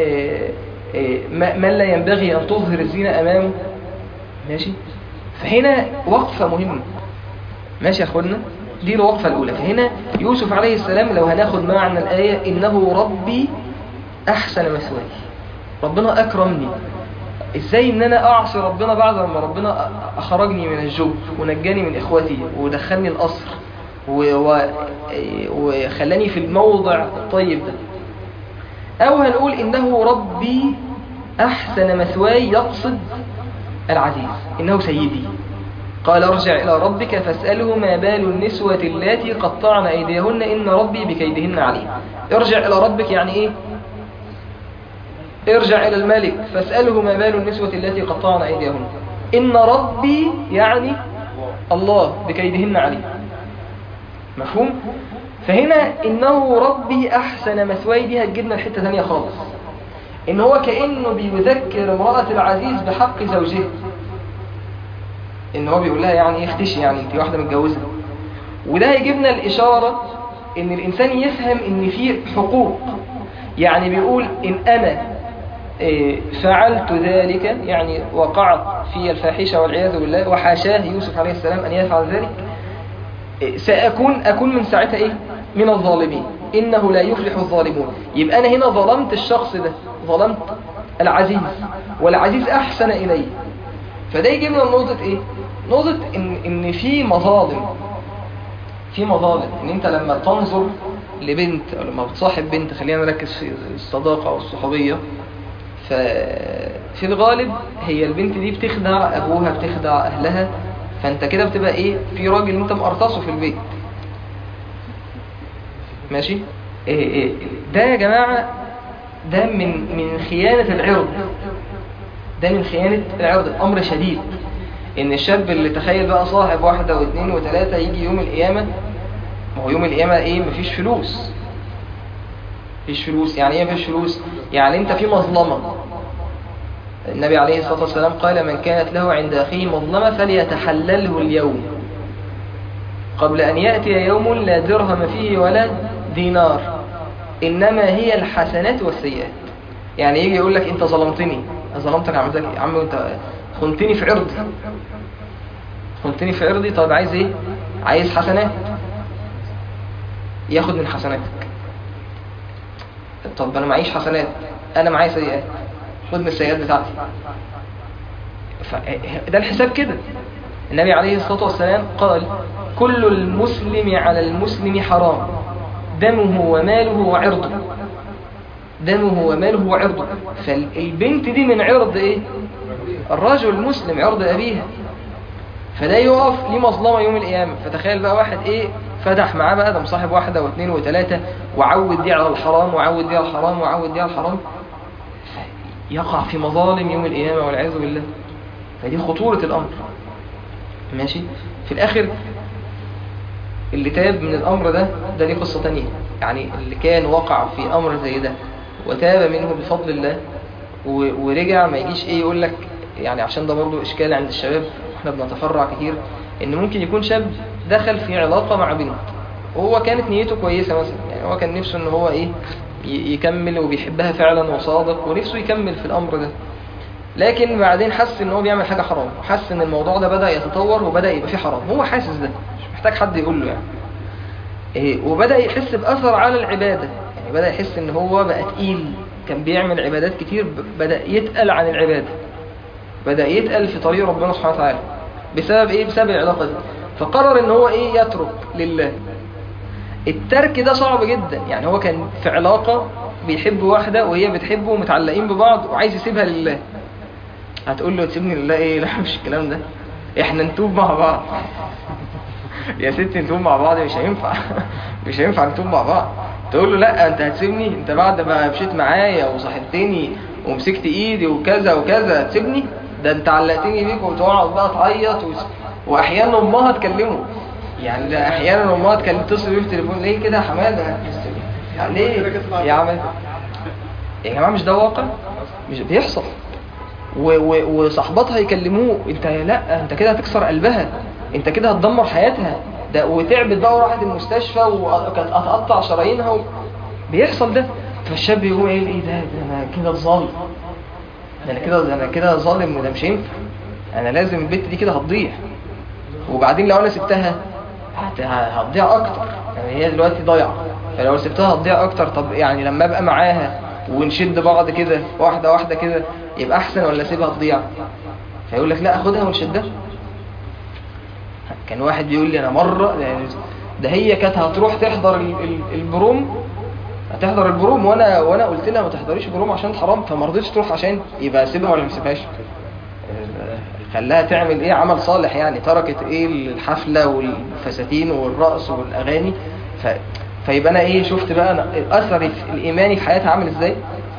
من لا ينبغي أن تظهر الزينة أمامه ماشي فهنا وقفة مهمة ماشي يا أخوانا دي الوقفة الأولى فهنا يوسف عليه السلام لو هناخد معنى الآية إنه ربي أحسن مثواي ربنا أكرمني إزاي إن أنا أعصي ربنا بعد ما ربنا أخرجني من الجب ونجاني من إخوتي ودخلني القصر و- و- وخلاني في الموضع الطيب ده أو هنقول إنه ربي أحسن مثواي يقصد العزيز إنه سيدي قال ارجع إلى ربك فاسأله ما بال النسوة اللاتي قطعن أيديهن إن ربي بكيدهن عليم ارجع إلى ربك يعني إيه ارجع إلى الملك فاسأله ما بال النسوة التي قطعن أيديهن إن ربي يعني الله بكيدهن عليم مفهوم؟ فهنا إنه ربي أحسن مثواي دي هتجيبنا لحتة ثانية خالص إن هو كأنه بيذكر امرأة العزيز بحق زوجها إن هو بيقول لها يعني إيه اختشي يعني أنت واحدة متجوزة وده هيجيبنا الإشارة إن الإنسان يفهم إن في حقوق يعني بيقول إن أنا إيه، فعلت ذلك يعني وقعت في الفاحشة والعياذ بالله وحاشاه يوسف عليه السلام أن يفعل ذلك إيه، سأكون أكون من ساعتها إيه؟ من الظالمين إنه لا يفلح الظالمون يبقى أنا هنا ظلمت الشخص ده ظلمت العزيز والعزيز أحسن إلي فده يجيبنا نقطة إيه؟ نقطة إن, إن في مظالم في مظالم إن أنت لما تنظر لبنت أو لما بتصاحب بنت خلينا نركز في الصداقة أو الصحوبية ففي الغالب هي البنت دي بتخدع أبوها بتخدع أهلها فأنت كده بتبقى إيه في راجل أنت مقرطصه في البيت ماشي إيه إيه ده يا جماعة ده من من خيانة العرض ده من خيانة العرض الأمر شديد إن الشاب اللي تخيل بقى صاحب واحدة واثنين وثلاثة يجي يوم القيامة ما هو يوم القيامة إيه مفيش فلوس مفيش فلوس يعني إيه مفيش فلوس يعني أنت في مظلمة النبي عليه الصلاة والسلام قال من كانت له عند أخيه مظلمة فليتحلله اليوم قبل أن يأتي يوم لا درهم فيه ولا دينار إنما هي الحسنات والسيئات يعني يجي يقول لك أنت ظلمتني ظلمتك يا عم زكي يا عم أنت خنتني في عرضي خنتني في عرضي طب عايز إيه عايز حسنات ياخد من حسناتك طب أنا معيش حسنات أنا معايا سيئات خد من السيئات بتاعتي ده الحساب كده النبي عليه الصلاة والسلام قال كل المسلم على المسلم حرام دمه وماله وعرضه دمه وماله وعرضه فالبنت دي من عرض ايه الرجل المسلم عرض أبيها فده يقف ليه مظلمة يوم القيامة فتخيل بقى واحد ايه فتح معاه بقى ده مصاحب واحدة واثنين وثلاثة وعود دي على الحرام وعود دي على الحرام وعود دي على الحرام يقع في مظالم يوم القيامة والعياذ بالله فدي خطورة الأمر ماشي في الآخر اللي تاب من الأمر ده ده ليه قصة تانية يعني اللي كان وقع في أمر زي ده وتاب منه بفضل الله و- ورجع ما يجيش ايه يقول لك يعني عشان ده برضه إشكال عند الشباب احنا بنتفرع كتير ان ممكن يكون شاب دخل في علاقة مع بنت وهو كانت نيته كويسة مثلا يعني هو كان نفسه ان هو ايه ي- يكمل وبيحبها فعلا وصادق ونفسه يكمل في الأمر ده لكن بعدين حس ان هو بيعمل حاجة حرام حس ان الموضوع ده بدأ يتطور وبدأ يبقى فيه حرام هو حاسس ده مش محتاج حد يقول له يعني إيه وبدأ يحس بأثر على العبادة يعني بدأ يحس ان هو بقى تقيل كان بيعمل عبادات كتير ب- بدأ يتقل عن العبادة بدأ يتقل في طريق ربنا سبحانه وتعالى بسبب ايه بسبب العلاقة دي فقرر ان هو ايه يترك لله الترك ده صعب جدا يعني هو كان في علاقة بيحب واحدة وهي بتحبه ومتعلقين ببعض وعايز يسيبها لله هتقول له تسيبني لله ايه لا مش الكلام ده احنا نتوب مع بعض يا ستي نتوب مع بعض مش هينفع مش هينفع نتوب مع بعض تقول له لا انت هتسيبني انت بعد ما مشيت معايا وصاحبتني ومسكت ايدي وكذا وكذا تسيبني ده انت علقتني بيك وتقعد بقى تعيط وس... واحيانا امها تكلمه يعني ده احيانا امها تكلم تتصل بيه في التليفون ليه كده يا حماده يعني ليه يا عم يا جماعه مش ده واقع مش بيحصل و- و- وصاحباتها يكلموه انت لا انت كده هتكسر قلبها انت كده هتدمر حياتها ده وتعبت بقى وراحت المستشفى وكانت هتقطع شرايينها و... بيحصل ده فالشاب يقول ايه ايه ده, ده انا كده ظالم ده انا كده ده انا كده ظالم وده مش ينفع انا لازم البت دي كده هتضيع وبعدين لو انا سبتها هت- هتضيع اكتر يعني هي دلوقتي ضايعه فلو سبتها هتضيع اكتر طب يعني لما ابقى معاها ونشد بعض كده واحده واحده كده يبقى احسن ولا اسيبها تضيع فيقول لك لا اخدها ونشدها كان واحد بيقول لي انا مره يعني ده هي كانت هتروح تحضر ال- ال- البروم هتحضر البروم وانا وانا قلت لها ما تحضريش بروم عشان حرام فما رضيتش تروح عشان يبقى سيبها ولا ما سيبهاش خلاها تعمل ايه عمل صالح يعني تركت ايه الحفلة والفساتين والرقص والاغاني ف... فيبقى انا ايه شفت بقى أنا الاثر الايماني في حياتها عامل ازاي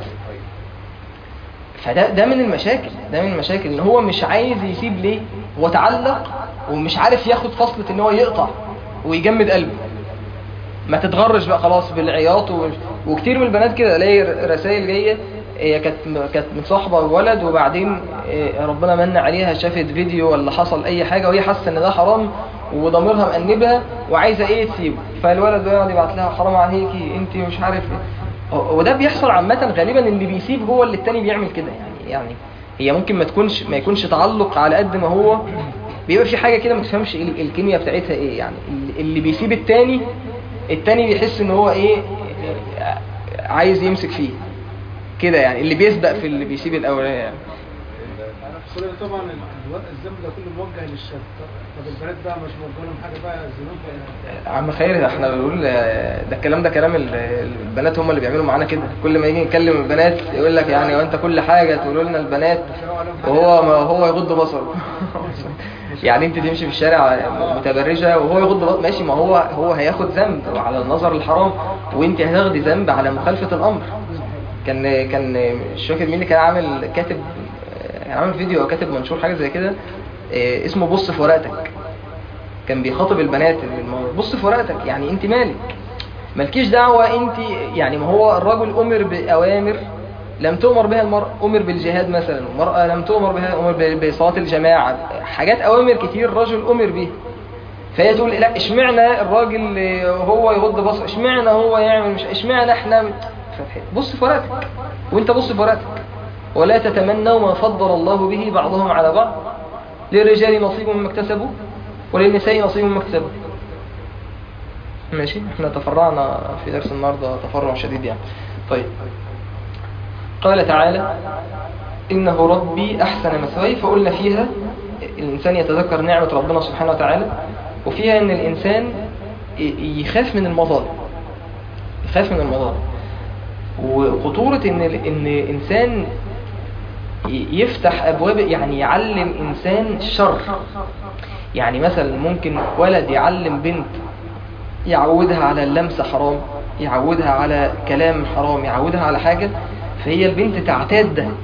فده ده من المشاكل ده من المشاكل ان هو مش عايز يسيب ليه هو تعلق ومش عارف ياخد فصلة ان هو يقطع ويجمد قلبه ما تتغرش بقى خلاص بالعياط و... وكتير من البنات كده الاقي رسائل جايه هي كانت كانت مصاحبه ولد وبعدين إيه، ربنا من عليها شافت فيديو ولا حصل اي حاجه وهي حاسه ان ده حرام وضميرها مأنبها وعايزه ايه تسيبه فالولد بيقعد يبعت لها حرام عليكي انت مش عارف ايه هو- وده بيحصل عامه غالبا اللي بيسيب هو اللي التاني بيعمل كده يعني يعني هي ممكن ما تكونش ما يكونش تعلق على قد ما هو بيبقى في حاجه كده ما تفهمش ال- الكيمياء بتاعتها ايه يعني اللي- اللي بيسيب التاني التاني بيحس ان هو ايه عايز يمسك فيه كده يعني اللي بيسبق في اللي بيسيب الاولاني يعني كل ده طبعا الوقت الذنب ده كله موجه للشاب طب البنات بقى مش موجه لهم حاجه بقى الذنوب بقى عم خير ده احنا بنقول ده الكلام ده كلام ال- البنات هم اللي بيعملوا معانا كده كل ما يجي نكلم البنات يقول لك يعني وانت كل حاجه تقولوا لنا البنات وهو ما هو يغض بصره يعني انت تمشي في الشارع متبرجه وهو يغض بصره ماشي ما هو هو هياخد ذنب على النظر الحرام وانت هتاخدي ذنب على مخالفه الامر كان كان مش فاكر مين اللي كان عامل كاتب كان عامل فيديو او كاتب منشور حاجه زي كده اه، اسمه بص في ورقتك كان بيخاطب البنات الموضوع. بص في ورقتك يعني انت مالك مالكيش دعوة انت يعني ما هو الرجل امر بأوامر لم تؤمر بها المرأة امر بالجهاد مثلا المرأة لم تؤمر بها امر ب- بصلاة الجماعة حاجات اوامر كتير الرجل امر بيها فهي تقول لا اشمعنى الراجل هو يغض بصر اشمعنى هو يعمل مش اشمعنى احنا بص في ورقتك وانت بص في ورقتك ولا تتمنوا ما فضل الله به بعضهم على بعض للرجال نصيب مما اكتسبوا وللنساء نصيب مما اكتسبوا ماشي احنا تفرعنا في درس النهارده تفرع شديد يعني طيب قال تعالى إنه ربي أحسن مثواي فقلنا فيها الإنسان يتذكر نعمة ربنا سبحانه وتعالى وفيها إن الإنسان ي- يخاف من المظالم يخاف من المظالم وخطورة إن ال- إن إنسان ي- يفتح أبواب يعني يعلم إنسان شر يعني مثلا ممكن ولد يعلم بنت يعودها على اللمسة حرام يعودها على كلام حرام يعودها على حاجة فهي البنت تعتاد ده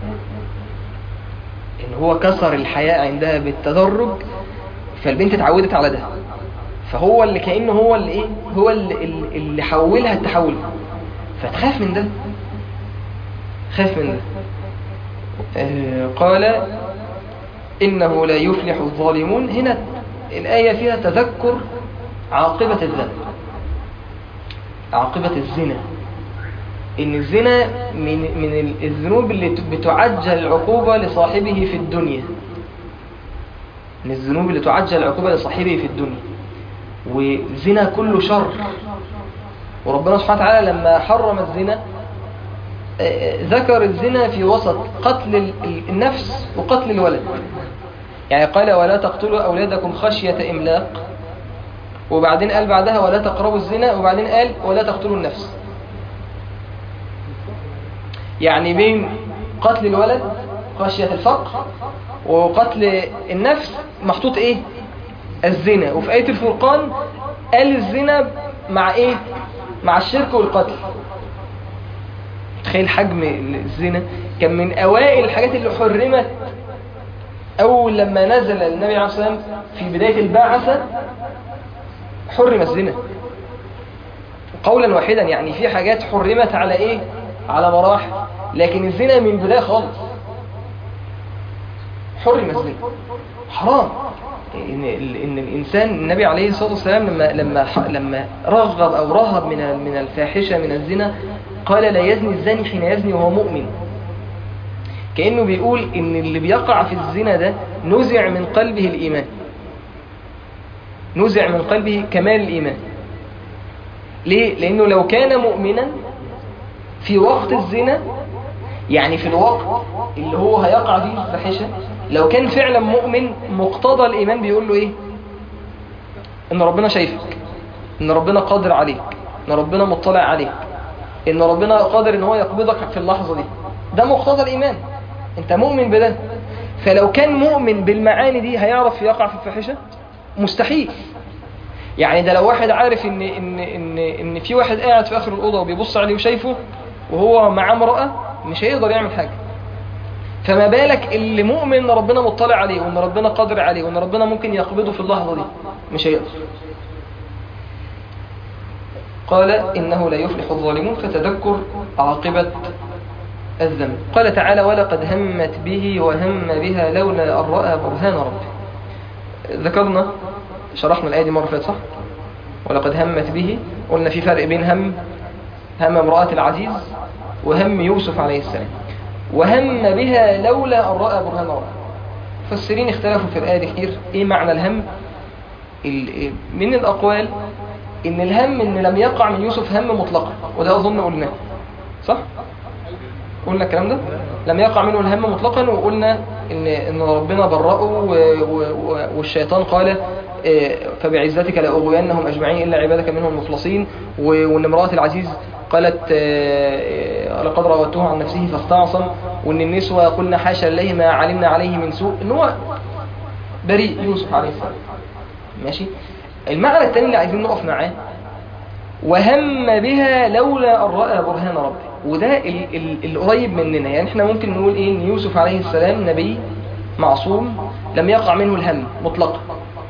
ان هو كسر الحياء عندها بالتدرج فالبنت اتعودت على ده فهو اللي كأنه هو اللي ايه هو اللي, اللي حولها التحول فتخاف من ده خاف من ده آه، قال إنه لا يفلح الظالمون هنا الآية فيها تذكر عاقبة الذنب عاقبة الزنا إن الزنا من من الذنوب اللي بتعجل العقوبة لصاحبه في الدنيا من الذنوب اللي تعجل العقوبة لصاحبه في الدنيا والزنا كله شر وربنا سبحانه وتعالى لما حرم الزنا آه، ذكر الزنا في وسط قتل ال- ال- النفس وقتل الولد يعني قال ولا تقتلوا أولادكم خشية إملاق وبعدين قال بعدها ولا تقربوا الزنا وبعدين قال ولا تقتلوا النفس يعني بين قتل الولد خشية الفقر وقتل النفس محطوط ايه الزنا وفي آية الفرقان قال الزنا مع ايه مع الشرك والقتل تخيل حجم الزنا كان من اوائل الحاجات اللي حرمت اول لما نزل النبي عليه الصلاة والسلام في بداية البعثة حرم الزنا قولا واحدا يعني في حاجات حرمت على ايه على مراحل لكن الزنا من البداية خالص حرم الزنا حرام ان ان الانسان النبي عليه الصلاه والسلام لما لما لما رغب او رهب من من الفاحشه من الزنا قال لا يزني الزاني حين يزني وهو مؤمن كانه بيقول ان اللي بيقع في الزنا ده نزع من قلبه الايمان نزع من قلبه كمال الايمان ليه لانه لو كان مؤمنا في وقت الزنا يعني في الوقت اللي هو هيقع فيه الفاحشه لو كان فعلا مؤمن مقتضى الايمان بيقول له ايه ان ربنا شايفك ان ربنا قادر عليك ان ربنا مطلع عليك ان ربنا قادر ان هو يقبضك في اللحظة دي ده مقتضى الايمان انت مؤمن بده فلو كان مؤمن بالمعاني دي هيعرف يقع في الفاحشة مستحيل يعني ده لو واحد عارف ان ان ان ان في واحد قاعد في اخر الاوضه وبيبص عليه وشايفه وهو معاه امراه مش هيقدر يعمل حاجه فما بالك اللي مؤمن ان ربنا مطلع عليه وان ربنا قادر عليه وان ربنا ممكن يقبضه في اللحظه دي مش هيقدر قال انه لا يفلح الظالمون فتذكر عاقبه الذنب قال تعالى ولقد همت به وهم بها لولا ان راى برهان ربه ذكرنا شرحنا الآية دي مرة فاتت صح؟ ولقد همت به قلنا في فرق بين هم هم امرأة العزيز وهم يوسف عليه السلام وهم بها لولا أن رأى برهان ربه المفسرين اختلفوا في الآية دي كتير ايه معنى الهم ال- من الأقوال ان الهم ان لم يقع من يوسف هم مطلقا وده أظن قلناه صح؟ قلنا الكلام ده لم يقع منه الهم مطلقا وقلنا ان ان ربنا برأه و- و- و- والشيطان قال آه، فبعزتك لأغوينهم أجمعين إلا عبادك منهم المخلصين و- وان امرأة العزيز قالت آه، آه، لقد راودته عن نفسه فاستعصم وان النسوة قلنا حاشا لله ما علمنا عليه من سوء ان هو بريء يوسف عليه السلام ماشي المعنى الثاني اللي عايزين نقف معاه وهم بها لولا أن رأى برهان ربه وده ال- ال- القريب مننا يعني احنا ممكن نقول ايه ان يوسف عليه السلام نبي معصوم لم يقع منه الهم مطلقا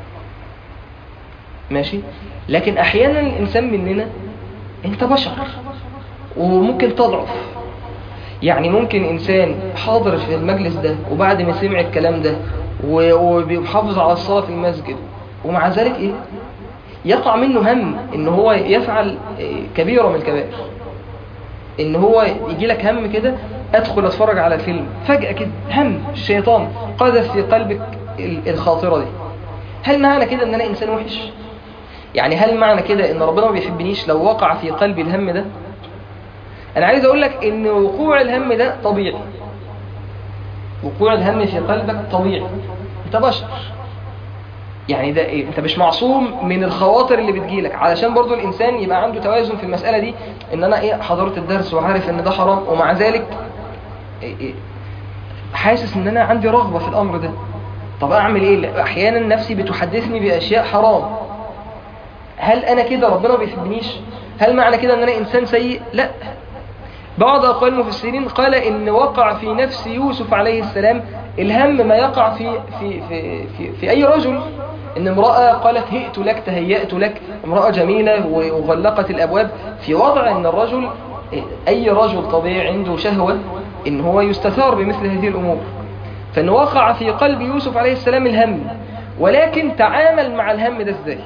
ماشي لكن احيانا الانسان مننا انت بشر وممكن تضعف يعني ممكن انسان حاضر في المجلس ده وبعد ما سمع الكلام ده و- وبيحافظ على الصلاة في المسجد ومع ذلك ايه يقع منه هم ان هو يفعل إيه، كبيرة من الكبائر ان هو يجي لك هم كده ادخل اتفرج على فيلم فجأة كده هم الشيطان قذف في قلبك ال- الخاطرة دي هل معنى كده ان انا انسان وحش يعني هل معنى كده ان ربنا ما بيحبنيش لو وقع في قلبي الهم ده انا عايز اقول لك ان وقوع الهم ده طبيعي وقوع الهم في قلبك طبيعي انت بشر يعني ده ايه انت مش معصوم من الخواطر اللي بتجيلك علشان برضو الانسان يبقى عنده توازن في المسألة دي ان انا ايه حضرت الدرس وعارف ان ده حرام ومع ذلك إيه إيه حاسس ان انا عندي رغبة في الامر ده طب اعمل ايه لا، احيانا نفسي بتحدثني باشياء حرام هل انا كده ربنا ما بيحبنيش هل معنى كده ان انا انسان سيء لا بعض اقوال المفسرين قال ان وقع في نفس يوسف عليه السلام الهم ما يقع في في في في, في اي رجل ان امرأة قالت هئت لك تهيأت لك امرأة جميلة وغلقت الابواب في وضع ان الرجل اي رجل طبيعي عنده شهوة ان هو يستثار بمثل هذه الامور فان وقع في قلب يوسف عليه السلام الهم ولكن تعامل مع الهم ده ازاي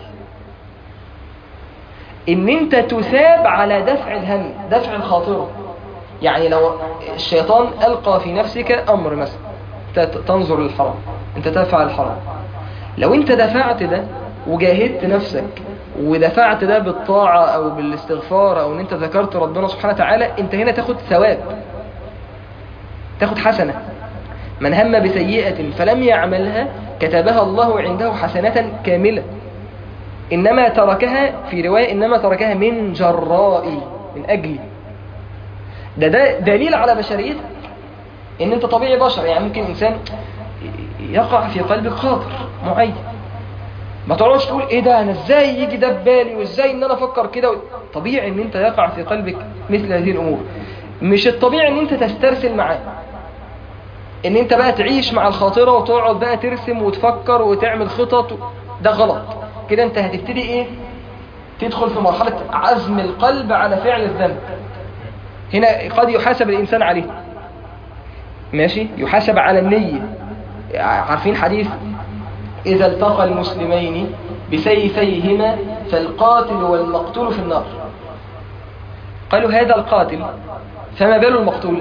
ان انت تثاب على دفع الهم دفع الخاطرة يعني لو الشيطان ألقى في نفسك أمر مثلا أنت تنظر للحرام أنت تفعل الحرام لو أنت دفعت ده وجاهدت نفسك ودفعت ده بالطاعة أو بالاستغفار أو أن أنت ذكرت ربنا سبحانه وتعالى أنت هنا تاخد ثواب تاخد حسنة من هم بسيئة فلم يعملها كتبها الله عنده حسنة كاملة إنما تركها في رواية إنما تركها من جرائي من أجلي ده ده دليل على بشريتك ان انت طبيعي بشر يعني ممكن انسان يقع في قلبك خاطر معين ما تقعدش تقول ايه ده انا ازاي يجي ده ببالي وازاي ان انا افكر كده و... طبيعي ان انت يقع في قلبك مثل هذه الامور مش الطبيعي ان انت تسترسل معاه ان انت بقى تعيش مع الخاطرة وتقعد بقى ترسم وتفكر وتعمل خطط و... ده غلط كده انت هتبتدي ايه تدخل في مرحلة عزم القلب على فعل الذنب هنا قد يحاسب الإنسان عليه ماشي يحاسب على النية عارفين حديث إذا التقى المسلمين بسيفيهما فالقاتل والمقتول في النار قالوا هذا القاتل فما بال المقتول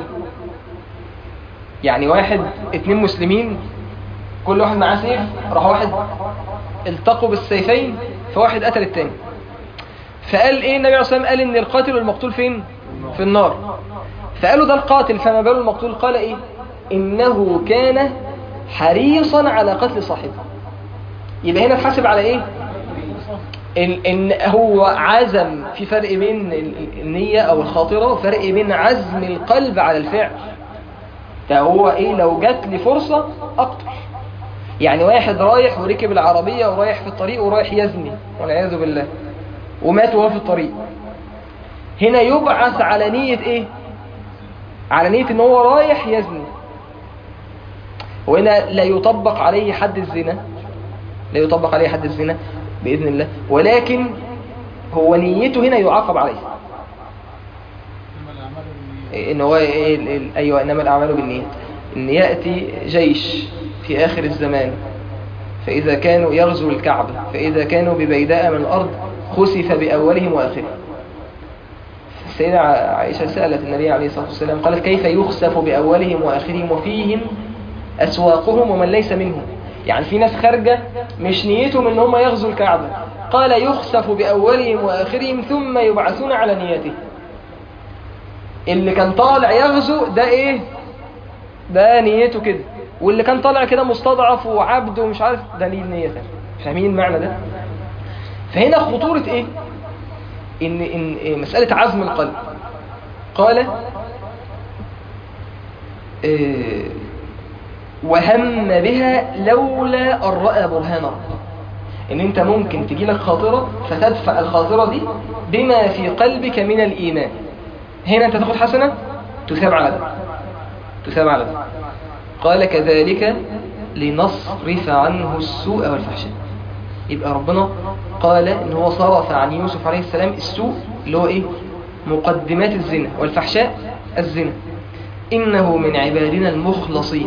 يعني واحد اتنين مسلمين كل واحد معاه سيف راح واحد التقوا بالسيفين فواحد قتل التاني فقال ايه النبي عليه الصلاة والسلام قال ان القاتل والمقتول فين في النار فقالوا ده القاتل فما بال المقتول قال ايه انه كان حريصا على قتل صاحبه يبقى هنا تحاسب على ايه إن, إن هو عزم في فرق بين ال- النية أو الخاطرة وفرق بين عزم القلب على الفعل ده هو إيه لو جات لي فرصة أقتل يعني واحد رايح وركب العربية ورايح في الطريق ورايح يزني والعياذ بالله ومات وهو في الطريق هنا يبعث على نية إيه على نية إن هو رايح يزني وهنا لا يطبق عليه حد الزنا لا يطبق عليه حد الزنا بإذن الله ولكن هو نيته هنا يعاقب عليه إنما الأعمال بالنيات. إيه ان هو إيه ال- ال- ايوه انما الاعمال بالنيات ان ياتي جيش في اخر الزمان فاذا كانوا يغزو الكعبه فاذا كانوا ببيداء من الارض خسف باولهم واخرهم السيدة ع- عائشة سألت النبي عليه الصلاة والسلام قالت كيف يخسف بأولهم وآخرهم وفيهم أسواقهم ومن ليس منهم يعني في ناس خارجة مش نيتهم ان هم يغزوا الكعبة قال يخسف بأولهم وآخرهم ثم يبعثون على نيته اللي كان طالع يغزو ده ايه ده نيته كده واللي كان طالع كده مستضعف وعبد ومش عارف ده ليه نية تانية فاهمين المعنى ده فهنا خطورة ايه ان, إن إيه مسألة عزم القلب قال إيه وهم بها لولا أن رأى برهان ربه ان انت ممكن تجي لك خاطرة فتدفع الخاطرة دي بما في قلبك من الإيمان هنا انت تاخد حسنة تثاب على ده تثاب على ده قال كذلك لنصرف عنه السوء والفحشاء يبقى ربنا قال ان هو صرف عن يوسف عليه السلام السوء اللي هو ايه مقدمات الزنا والفحشاء الزنا انه من عبادنا المخلصين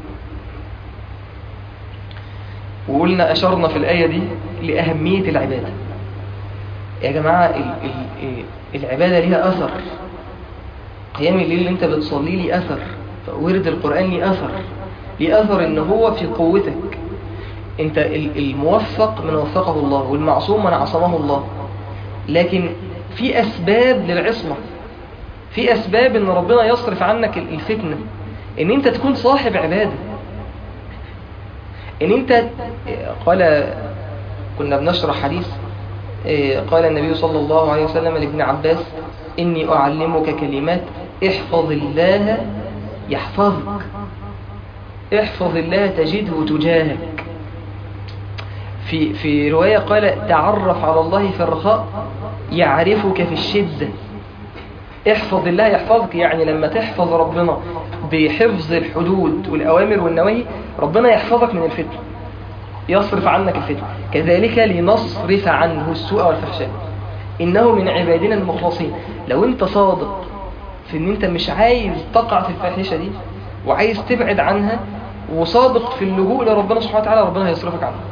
وقلنا أشرنا في الآية دي لأهمية العبادة يا جماعة ال ال العبادة ليها أثر قيام الليل اللي انت بتصلي لي أثر ورد القرآن لي أثر لي أثر ان هو في قوتك انت ال- الموفق من وفقه الله والمعصوم من عصمه الله لكن في أسباب للعصمة في أسباب ان ربنا يصرف عنك ال- الفتنة ان انت تكون صاحب عبادة ان انت قال كنا بنشرح حديث إيه، قال النبي صلى الله عليه وسلم لابن عباس إني أعلمك كلمات احفظ الله يحفظك احفظ الله تجده تجاهك في في رواية قال تعرف على الله في الرخاء يعرفك في الشدة احفظ الله يحفظك يعني لما تحفظ ربنا بحفظ الحدود والأوامر والنواهي ربنا يحفظك من الفتن يصرف عنك الفتن كذلك لنصرف عنه السوء والفحشاء إنه من عبادنا المخلصين لو أنت صادق في أن أنت مش عايز تقع في الفاحشة دي وعايز تبعد عنها وصادق في اللجوء لربنا سبحانه وتعالى ربنا هيصرفك عنها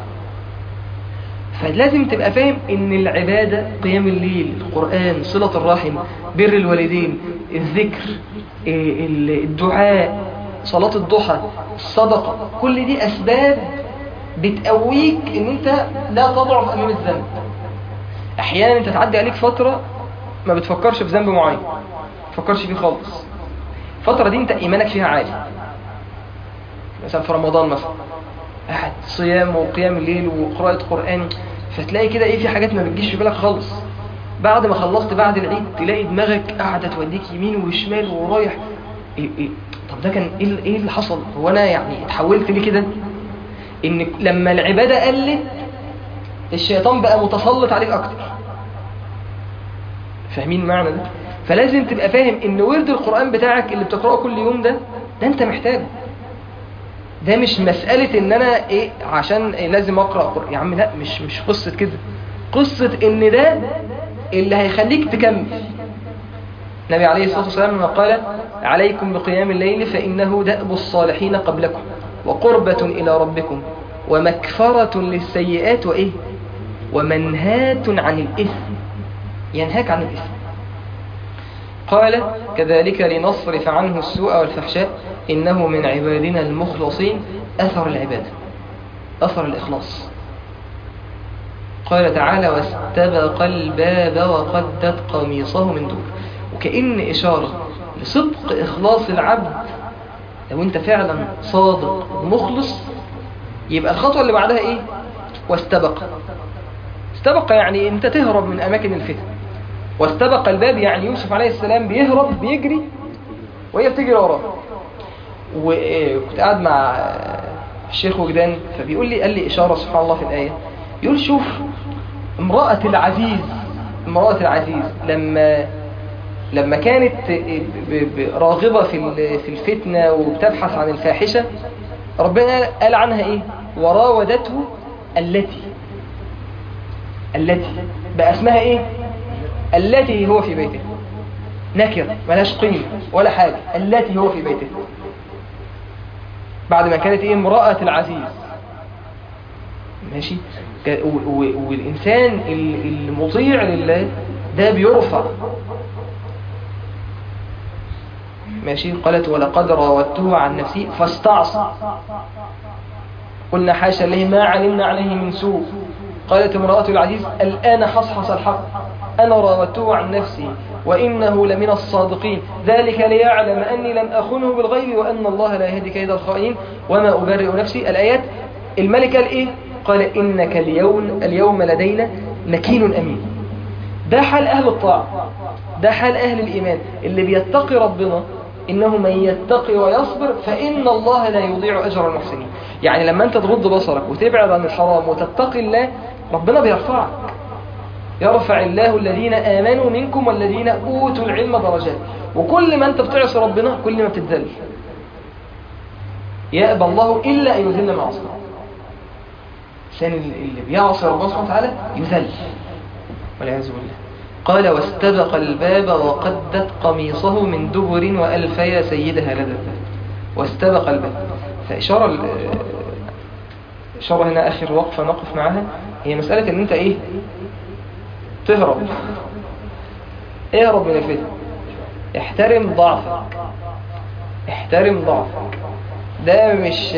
فلازم تبقى فاهم ان العبادة قيام الليل القرآن صلة الرحم بر الوالدين الذكر إيه، الدعاء صلاة الضحى الصدقة كل دي أسباب بتقويك ان انت لا تضعف امام الذنب احيانا انت تعدي عليك فترة ما بتفكرش في ذنب معين ما تفكرش فيه خالص الفترة دي انت ايمانك فيها عالي مثلا في رمضان مثلا قاعد صيام وقيام الليل وقراءة قرآن فتلاقي كده ايه في حاجات ما بتجيش في بالك خالص بعد ما خلصت بعد العيد تلاقي دماغك قاعدة توديك يمين وشمال ورايح إيه إيه طب ده كان ايه ايه اللي حصل هو انا يعني اتحولت ليه كده ان لما العبادة قلت الشيطان بقى متسلط عليك اكتر فاهمين المعنى ده فلازم تبقى فاهم ان ورد القرآن بتاعك اللي بتقرأه كل يوم ده ده انت محتاجه ده مش مسألة ان انا ايه عشان إيه لازم اقرأ قرآن يا عم لا مش مش قصة كده قصة ان ده اللي هيخليك تكمل النبي عليه الصلاة والسلام لما قال عليكم بقيام الليل فإنه دأب الصالحين قبلكم وقربة إلى ربكم ومكفرة للسيئات وإيه ومنهاة عن الإثم ينهاك عن الإثم قال كذلك لنصرف عنه السوء والفحشاء إنه من عبادنا المخلصين أثر العبادة أثر الإخلاص قال تعالى واستبق الباب وقدت قميصه من دور وكأن إشارة لصدق إخلاص العبد لو أنت فعلا صادق ومخلص يبقى الخطوة اللي بعدها إيه واستبق استبق يعني انت تهرب من اماكن الفتن واستبق الباب يعني يوسف عليه السلام بيهرب بيجري وهي بتجري وراه وكنت قاعد مع الشيخ وجدان فبيقول لي قال لي اشاره سبحان الله في الايه يقول شوف امراه العزيز امراه العزيز لما لما كانت ب- ب- راغبة في ال- في الفتنة وبتبحث عن الفاحشة ربنا قال عنها ايه وراودته التي التي بقى اسمها ايه التي هو في بيته نكر ملهاش قيمة ولا حاجة التي هو في بيته بعد ما كانت ايه امرأة العزيز ماشي ك- و- و- والإنسان ال- المطيع لله ده بيرفع ماشي قالت ولقد راودته عن نفسي فاستعصى قلنا حاشا له ما علمنا عليه من سوء قالت امرأة العزيز الآن حصحص الحق أنا راودته عن نفسي وإنه لمن الصادقين ذلك ليعلم أني لم أخنه بالغيب وأن الله لا يهدي كيد الخائنين وما أبرئ نفسي الآيات الملك قال إيه قال إنك اليوم, اليوم لدينا مكين أمين ده حال أهل الطاعة ده حال أهل الإيمان اللي بيتقي ربنا إنه من يتقي ويصبر فإن الله لا يضيع أجر المحسنين يعني لما أنت تغض بصرك وتبعد عن الحرام وتتقي الله ربنا بيرفعك يرفع الله الذين آمنوا منكم والذين أوتوا العلم درجات وكل ما أنت بتعصي ربنا كل ما بتتذل يأبى الله إلا أن يذل معصيه الإنسان اللي بيعصي ربنا سبحانه وتعالى يذل والعياذ بالله قال واستبق الباب وقدت قميصه من دبر وألفي سيدها لدى الباب واستبق الباب فإشارة ال- إشارة هنا آخر وقفة نقف معها هي مسألة إن أنت إيه تهرب اهرب من الفتن احترم ضعفك احترم ضعفك ده مش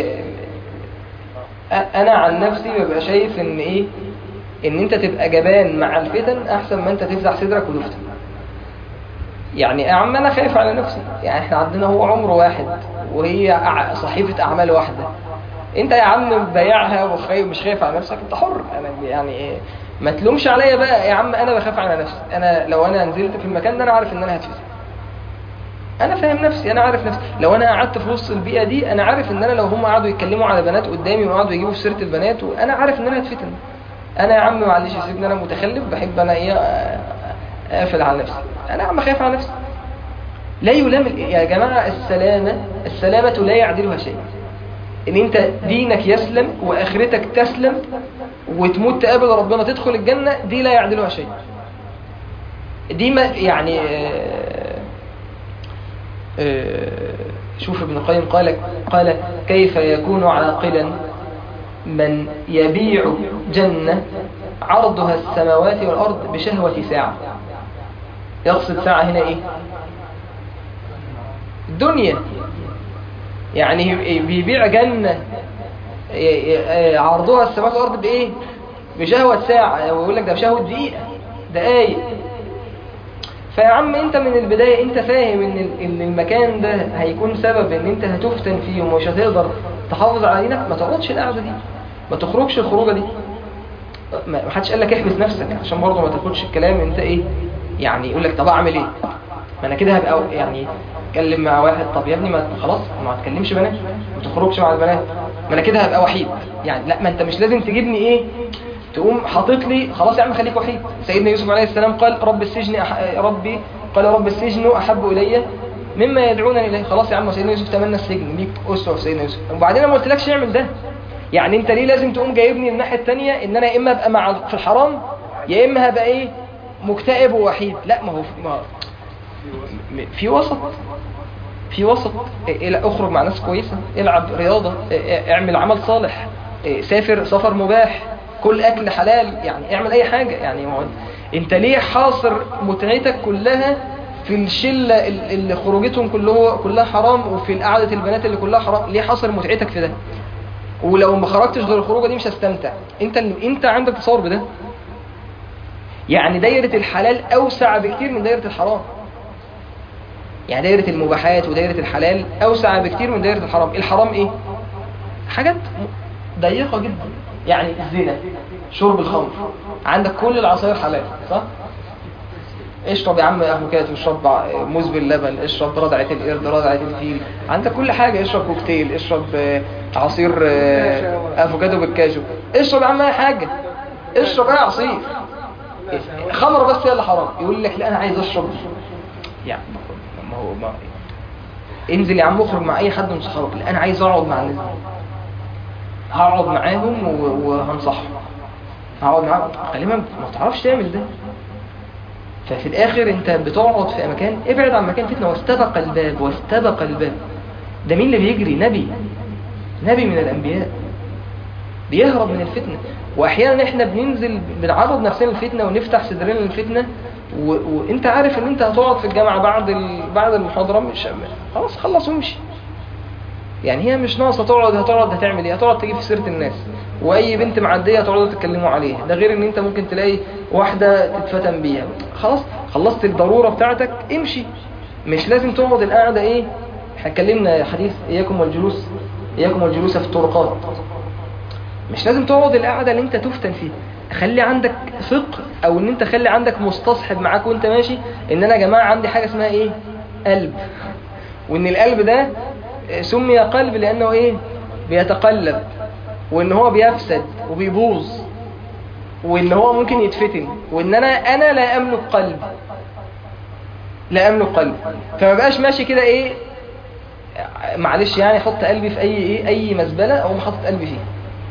انا عن نفسي ببقى شايف ان ايه ان انت تبقى جبان مع الفتن احسن ما انت تفتح صدرك وتفتن يعني يا عم انا خايف على نفسي يعني احنا عندنا هو عمر واحد وهي أع- صحيفة اعمال واحدة انت يا عم بايعها وخايف مش خايف على نفسك انت حر انا يعني ايه ما تلومش عليا بقى يا عم انا بخاف على نفسي انا لو انا نزلت في المكان ده انا عارف ان انا هتفتن انا فاهم نفسي انا عارف نفسي لو انا قعدت في وسط البيئه دي انا عارف ان انا لو هم قعدوا يتكلموا على بنات قدامي وقعدوا يجيبوا في سيره البنات وانا عارف ان انا هتفتن انا يا عم معلش يا سيدنا انا متخلف بحب انا ايه آه، اقفل على نفسي انا يا عم خايف على نفسي لا يلام يا جماعه السلامه السلامه لا يعدلها شيء ان انت دينك يسلم واخرتك تسلم وتموت تقابل ربنا تدخل الجنه دي لا يعدلها شيء دي ما يعني آه، آه، شوف ابن القيم قال قال كيف يكون عاقلا من يبيع جنة عرضها السماوات والأرض بشهوة ساعة يقصد ساعة هنا إيه الدنيا يعني بيبيع جنة عرضها السماوات والأرض بإيه بشهوة ساعة ويقول لك ده بشهوة دقيقة دقايق فيا عم انت من البداية انت فاهم ان ال- ان المكان ده هيكون سبب ان انت هتفتن فيه ومش هتقدر تحافظ على دينك ما تقعدش القعدة دي ما تخرجش الخروجة دي ما ما حدش قال لك احبس نفسك عشان برضه ما تاخدش الكلام انت ايه يعني يقول لك طب اعمل ايه ما انا كده هبقى يعني اتكلم مع واحد طب يا ابني ما خلاص ما تكلمش بنات ما تخرجش مع البنات ما انا كده هبقى وحيد يعني لا ما انت مش لازم تجيبني ايه تقوم حاطط لي خلاص يا عم خليك وحيد سيدنا يوسف عليه السلام قال رب السجن أح... ربي قال رب السجن احب الي مما يدعونني اليه خلاص يا عم سيدنا يوسف تمنى السجن ليك اسوه في سيدنا يوسف وبعدين انا ما قلتلكش اعمل ده يعني انت ليه لازم تقوم جايبني الناحيه الثانيه ان انا يا اما ابقى مع في الحرام يا اما هبقى ايه مكتئب ووحيد لا ما هو ما هو- م- في وسط في وسط إيه، لا، اخرج مع ناس كويسة العب رياضة إيه، اعمل عمل صالح إيه، سافر سفر مباح كل اكل حلال يعني اعمل اي حاجة يعني ما هو انت ليه حاصر متعتك كلها في الشلة ال- اللي خروجتهم كله كلها حرام وفي قعدة البنات اللي كلها حرام ليه حاصر متعتك في ده ولو ما خرجتش غير الخروجه دي مش هستمتع انت اللي انت عندك تصور بده يعني دايره الحلال اوسع بكتير من دايره الحرام يعني دايره المباحات ودايره الحلال اوسع بكتير من دايره الحرام الحرام ايه حاجات ضيقه جدا يعني الزنا شرب الخمر عندك كل العصاير حلال صح اشرب يا عم افوكاتو اشرب ع- موز باللبن اشرب رضعة القرد رضعة الفيل عندك كل حاجة اشرب كوكتيل اشرب آه، عصير آه، افوكادو بالكاجو اشرب يا عم اي حاجة اشرب اي عصير خمر بس هي اللي حرام يقول لك لا انا عايز اشرب يعني ما هو ما انزل يا عم اخرج مع اي حد من صحابك لا انا عايز اقعد مع الناس دي. هقعد معاهم و- وهنصحهم هقعد معاهم غالبا ما تعرفش تعمل ده ففي الاخر انت بتقعد في مكان ابعد عن مكان فتنه واستبق الباب واستبق الباب ده مين اللي بيجري نبي نبي من الانبياء بيهرب من الفتنه واحيانا احنا بننزل بنعرض نفسنا للفتنه ونفتح صدرنا للفتنه و... وانت عارف ان انت هتقعد في الجامعه بعد ال... بعد المحاضره مش خلاص خلص وامشي يعني هي مش ناقصه تقعد هتقعد هتعمل ايه هتقعد تجيب في سيره الناس واي بنت معديه تقعدوا تتكلموا عليها ده غير ان انت ممكن تلاقي واحده تتفتن بيها خلاص خلصت الضروره بتاعتك امشي مش لازم تقعد القعده ايه احنا اتكلمنا حديث اياكم والجلوس اياكم والجلوس في الطرقات مش لازم تقعد القعده اللي انت تفتن فيها خلي عندك فقه او ان انت خلي عندك مستصحب معاك وانت ماشي ان انا يا جماعه عندي حاجه اسمها ايه قلب وان القلب ده سمي قلب لانه ايه بيتقلب وان هو بيفسد وبيبوظ وان هو ممكن يتفتن وان انا انا لا املك قلب لا املك قلب فما بقاش ماشي كده ايه معلش يعني احط قلبي في اي ايه اي مزبله او حاطط قلبي فيه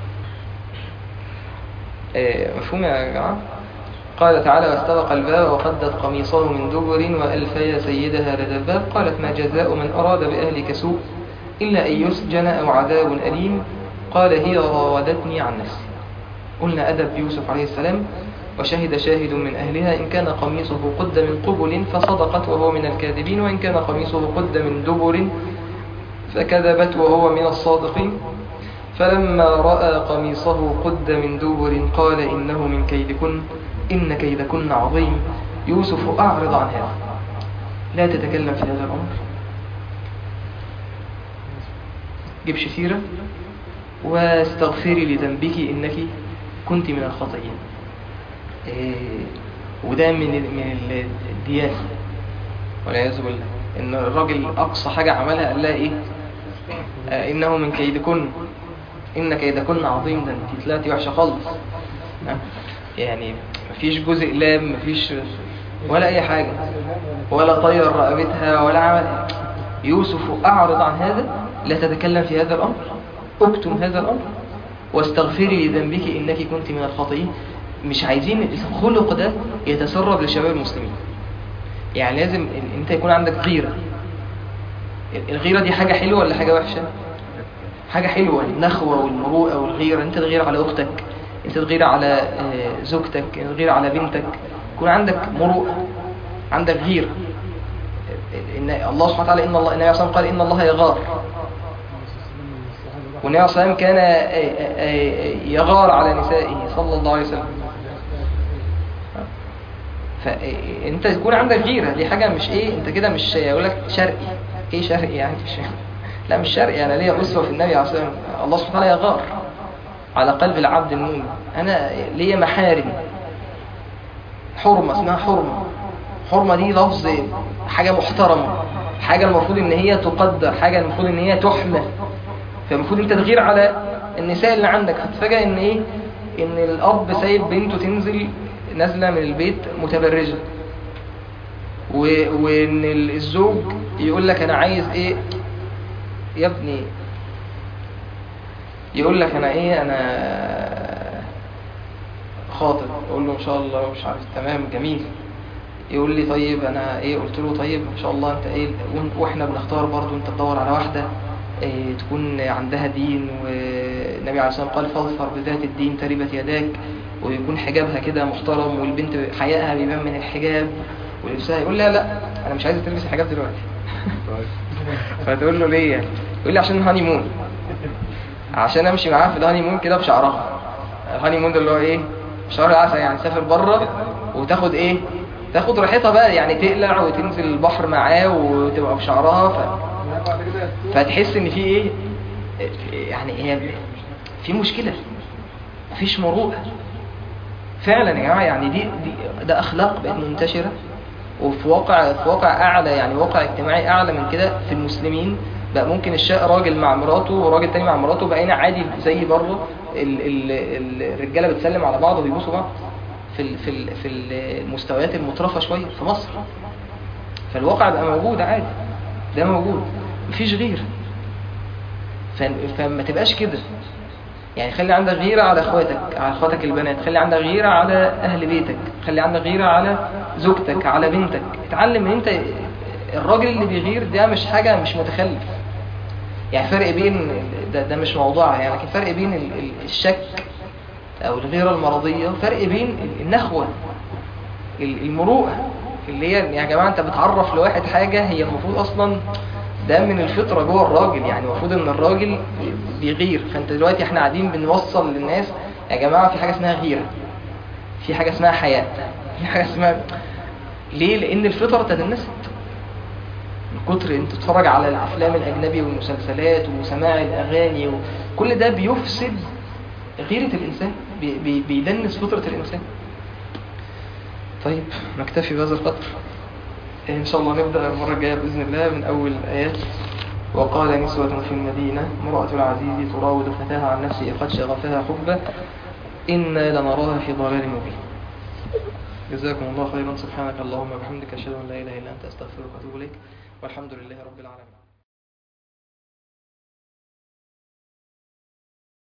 إيه مفهوم يا جماعه قال تعالى واستبق الباب وقدت قميصه من دبر وألفي سيدها لدى الباب قالت ما جزاء من أراد بأهلك سوء إلا أن يسجن أو عذاب أليم قال هي راودتني عن نفسي قلنا أدب يوسف عليه السلام وشهد شاهد من أهلها إن كان قميصه قد من قبل فصدقت وهو من الكاذبين وإن كان قميصه قد من دبر فكذبت وهو من الصادقين فلما رأى قميصه قد من دبر قال إنه من كيدكن إن كيدكن عظيم يوسف أعرض عن هذا لا تتكلم في هذا الأمر جبش سيرة واستغفري لذنبك إنك كنت من الخطئين إيه وده من من الدياسة والعياذ بالله إن الراجل أقصى حاجة عملها قال لها إيه آه إنه من كيدكن إن كيدكن عظيم ده أنت طلعتي وحشة خالص آه يعني مفيش جزء لام مفيش ولا أي حاجة ولا طير رقبتها ولا عمل يوسف أعرض عن هذا لا تتكلم في هذا الأمر اكتم هذا الأمر واستغفري لذنبك إنك كنت من الخاطئين مش عايزين الخلق ده يتسرب لشباب المسلمين يعني لازم ال- انت يكون عندك غيرة الغيرة دي حاجة حلوة ولا حاجة وحشة حاجة حلوة النخوة والمروءة والغيرة انت تغير على اختك انت تغير على آه، زوجتك انت تغير على بنتك يكون عندك مروءة عندك غيرة إن الله سبحانه وتعالى إن الله النبي عليه الصلاة والسلام قال إن الله يغار والنبي عليه الصلاة والسلام كان آه، آه، آه، يغار على نسائه صلى الله عليه وسلم فانت يكون عندك غيرة دي حاجة مش ايه انت كده مش يقول لك شرقي ايه شرقي يعني مش لا مش شرقي انا ليا اسوة في النبي عليه الصلاة والسلام الله سبحانه وتعالى يغار على قلب العبد المؤمن انا ليا محارم حرمة اسمها حرمة حرمة دي لفظ حاجة محترمة حاجة المفروض ان هي تقدر حاجة المفروض ان هي تحمى فالمفروض انت تغير على النساء اللي عندك هتفاجئ ان ايه ان الاب سايب بنته تنزل نازله من البيت متبرجه و... وان ال- الزوج يقول لك انا عايز ايه يا ابني يقول لك انا ايه انا خاطب اقول له ان شاء الله مش عارف تمام جميل يقول لي طيب انا ايه قلت له طيب ان شاء الله انت ايه وإن- واحنا بنختار برضو انت تدور على واحده إيه تكون عندها دين والنبي عليه الصلاه والسلام قال فاظفر بذات الدين تربت يداك ويكون حجابها كده محترم والبنت حيائها بيبان من الحجاب ولبسها يقول لا لا انا مش عايزه تلبس الحجاب دلوقتي فتقول له ليه يعني يقول لي عشان الهاني مون عشان امشي معاها في الهاني مون كده بشعرها الهاني مون ده اللي هو ايه شهر العسل يعني تسافر بره وتاخد ايه تاخد راحتها بقى يعني تقلع وتنزل البحر معاه وتبقى بشعرها ف... بعد كده فتحس ان في ايه يعني هي في مشكله مفيش مروءه فعلا يا جماعة يعني دي, دي ده أخلاق بقت منتشرة وفي واقع في واقع أعلى يعني واقع اجتماعي أعلى من كده في المسلمين بقى ممكن الشاء راجل مع مراته وراجل تاني مع مراته بقينا عادي زي بره ال- ال- ال- الرجالة بتسلم على بعض وبيبوسوا بعض في ال- في ال- في المستويات المترفة شوية في مصر فالواقع بقى موجود عادي ده موجود مفيش غير ف- فما تبقاش كده يعني خلي عندك غيرة على اخواتك على اخواتك البنات خلي عندك غيرة على اهل بيتك خلي عندك غيرة على زوجتك على بنتك اتعلم ان انت الراجل اللي بيغير ده مش حاجة مش متخلف يعني فرق بين ده, ده مش موضوعها يعني لكن فرق بين ال- ال- الشك او الغيرة المرضية فرق بين النخوة ال- المروءة اللي هي يا جماعة انت بتعرف لواحد حاجة هي المفروض اصلا ده من الفطرة جوه الراجل يعني المفروض ان الراجل بيغير فانت دلوقتي احنا قاعدين بنوصل للناس يا جماعة في حاجة اسمها غيرة في حاجة اسمها حياة في حاجة اسمها ليه لان الفطرة تدنست من كتر انت تتفرج على الافلام الاجنبي والمسلسلات وسماع الاغاني وكل ده بيفسد غيرة الانسان بي- بي- بيدنس فطرة الانسان طيب نكتفي بهذا القدر إن شاء الله نبدأ المرة الجاية بإذن الله من أول الآيات وقال نسوة في المدينة امرأة العزيز تراود فتاها عن نفسه قد شغفها حبا إنا لنراها في ضلال مبين جزاكم الله خيرا سبحانك اللهم وبحمدك أشهد أن لا إله إلا أنت أستغفرك وأتوب إليك والحمد لله رب العالمين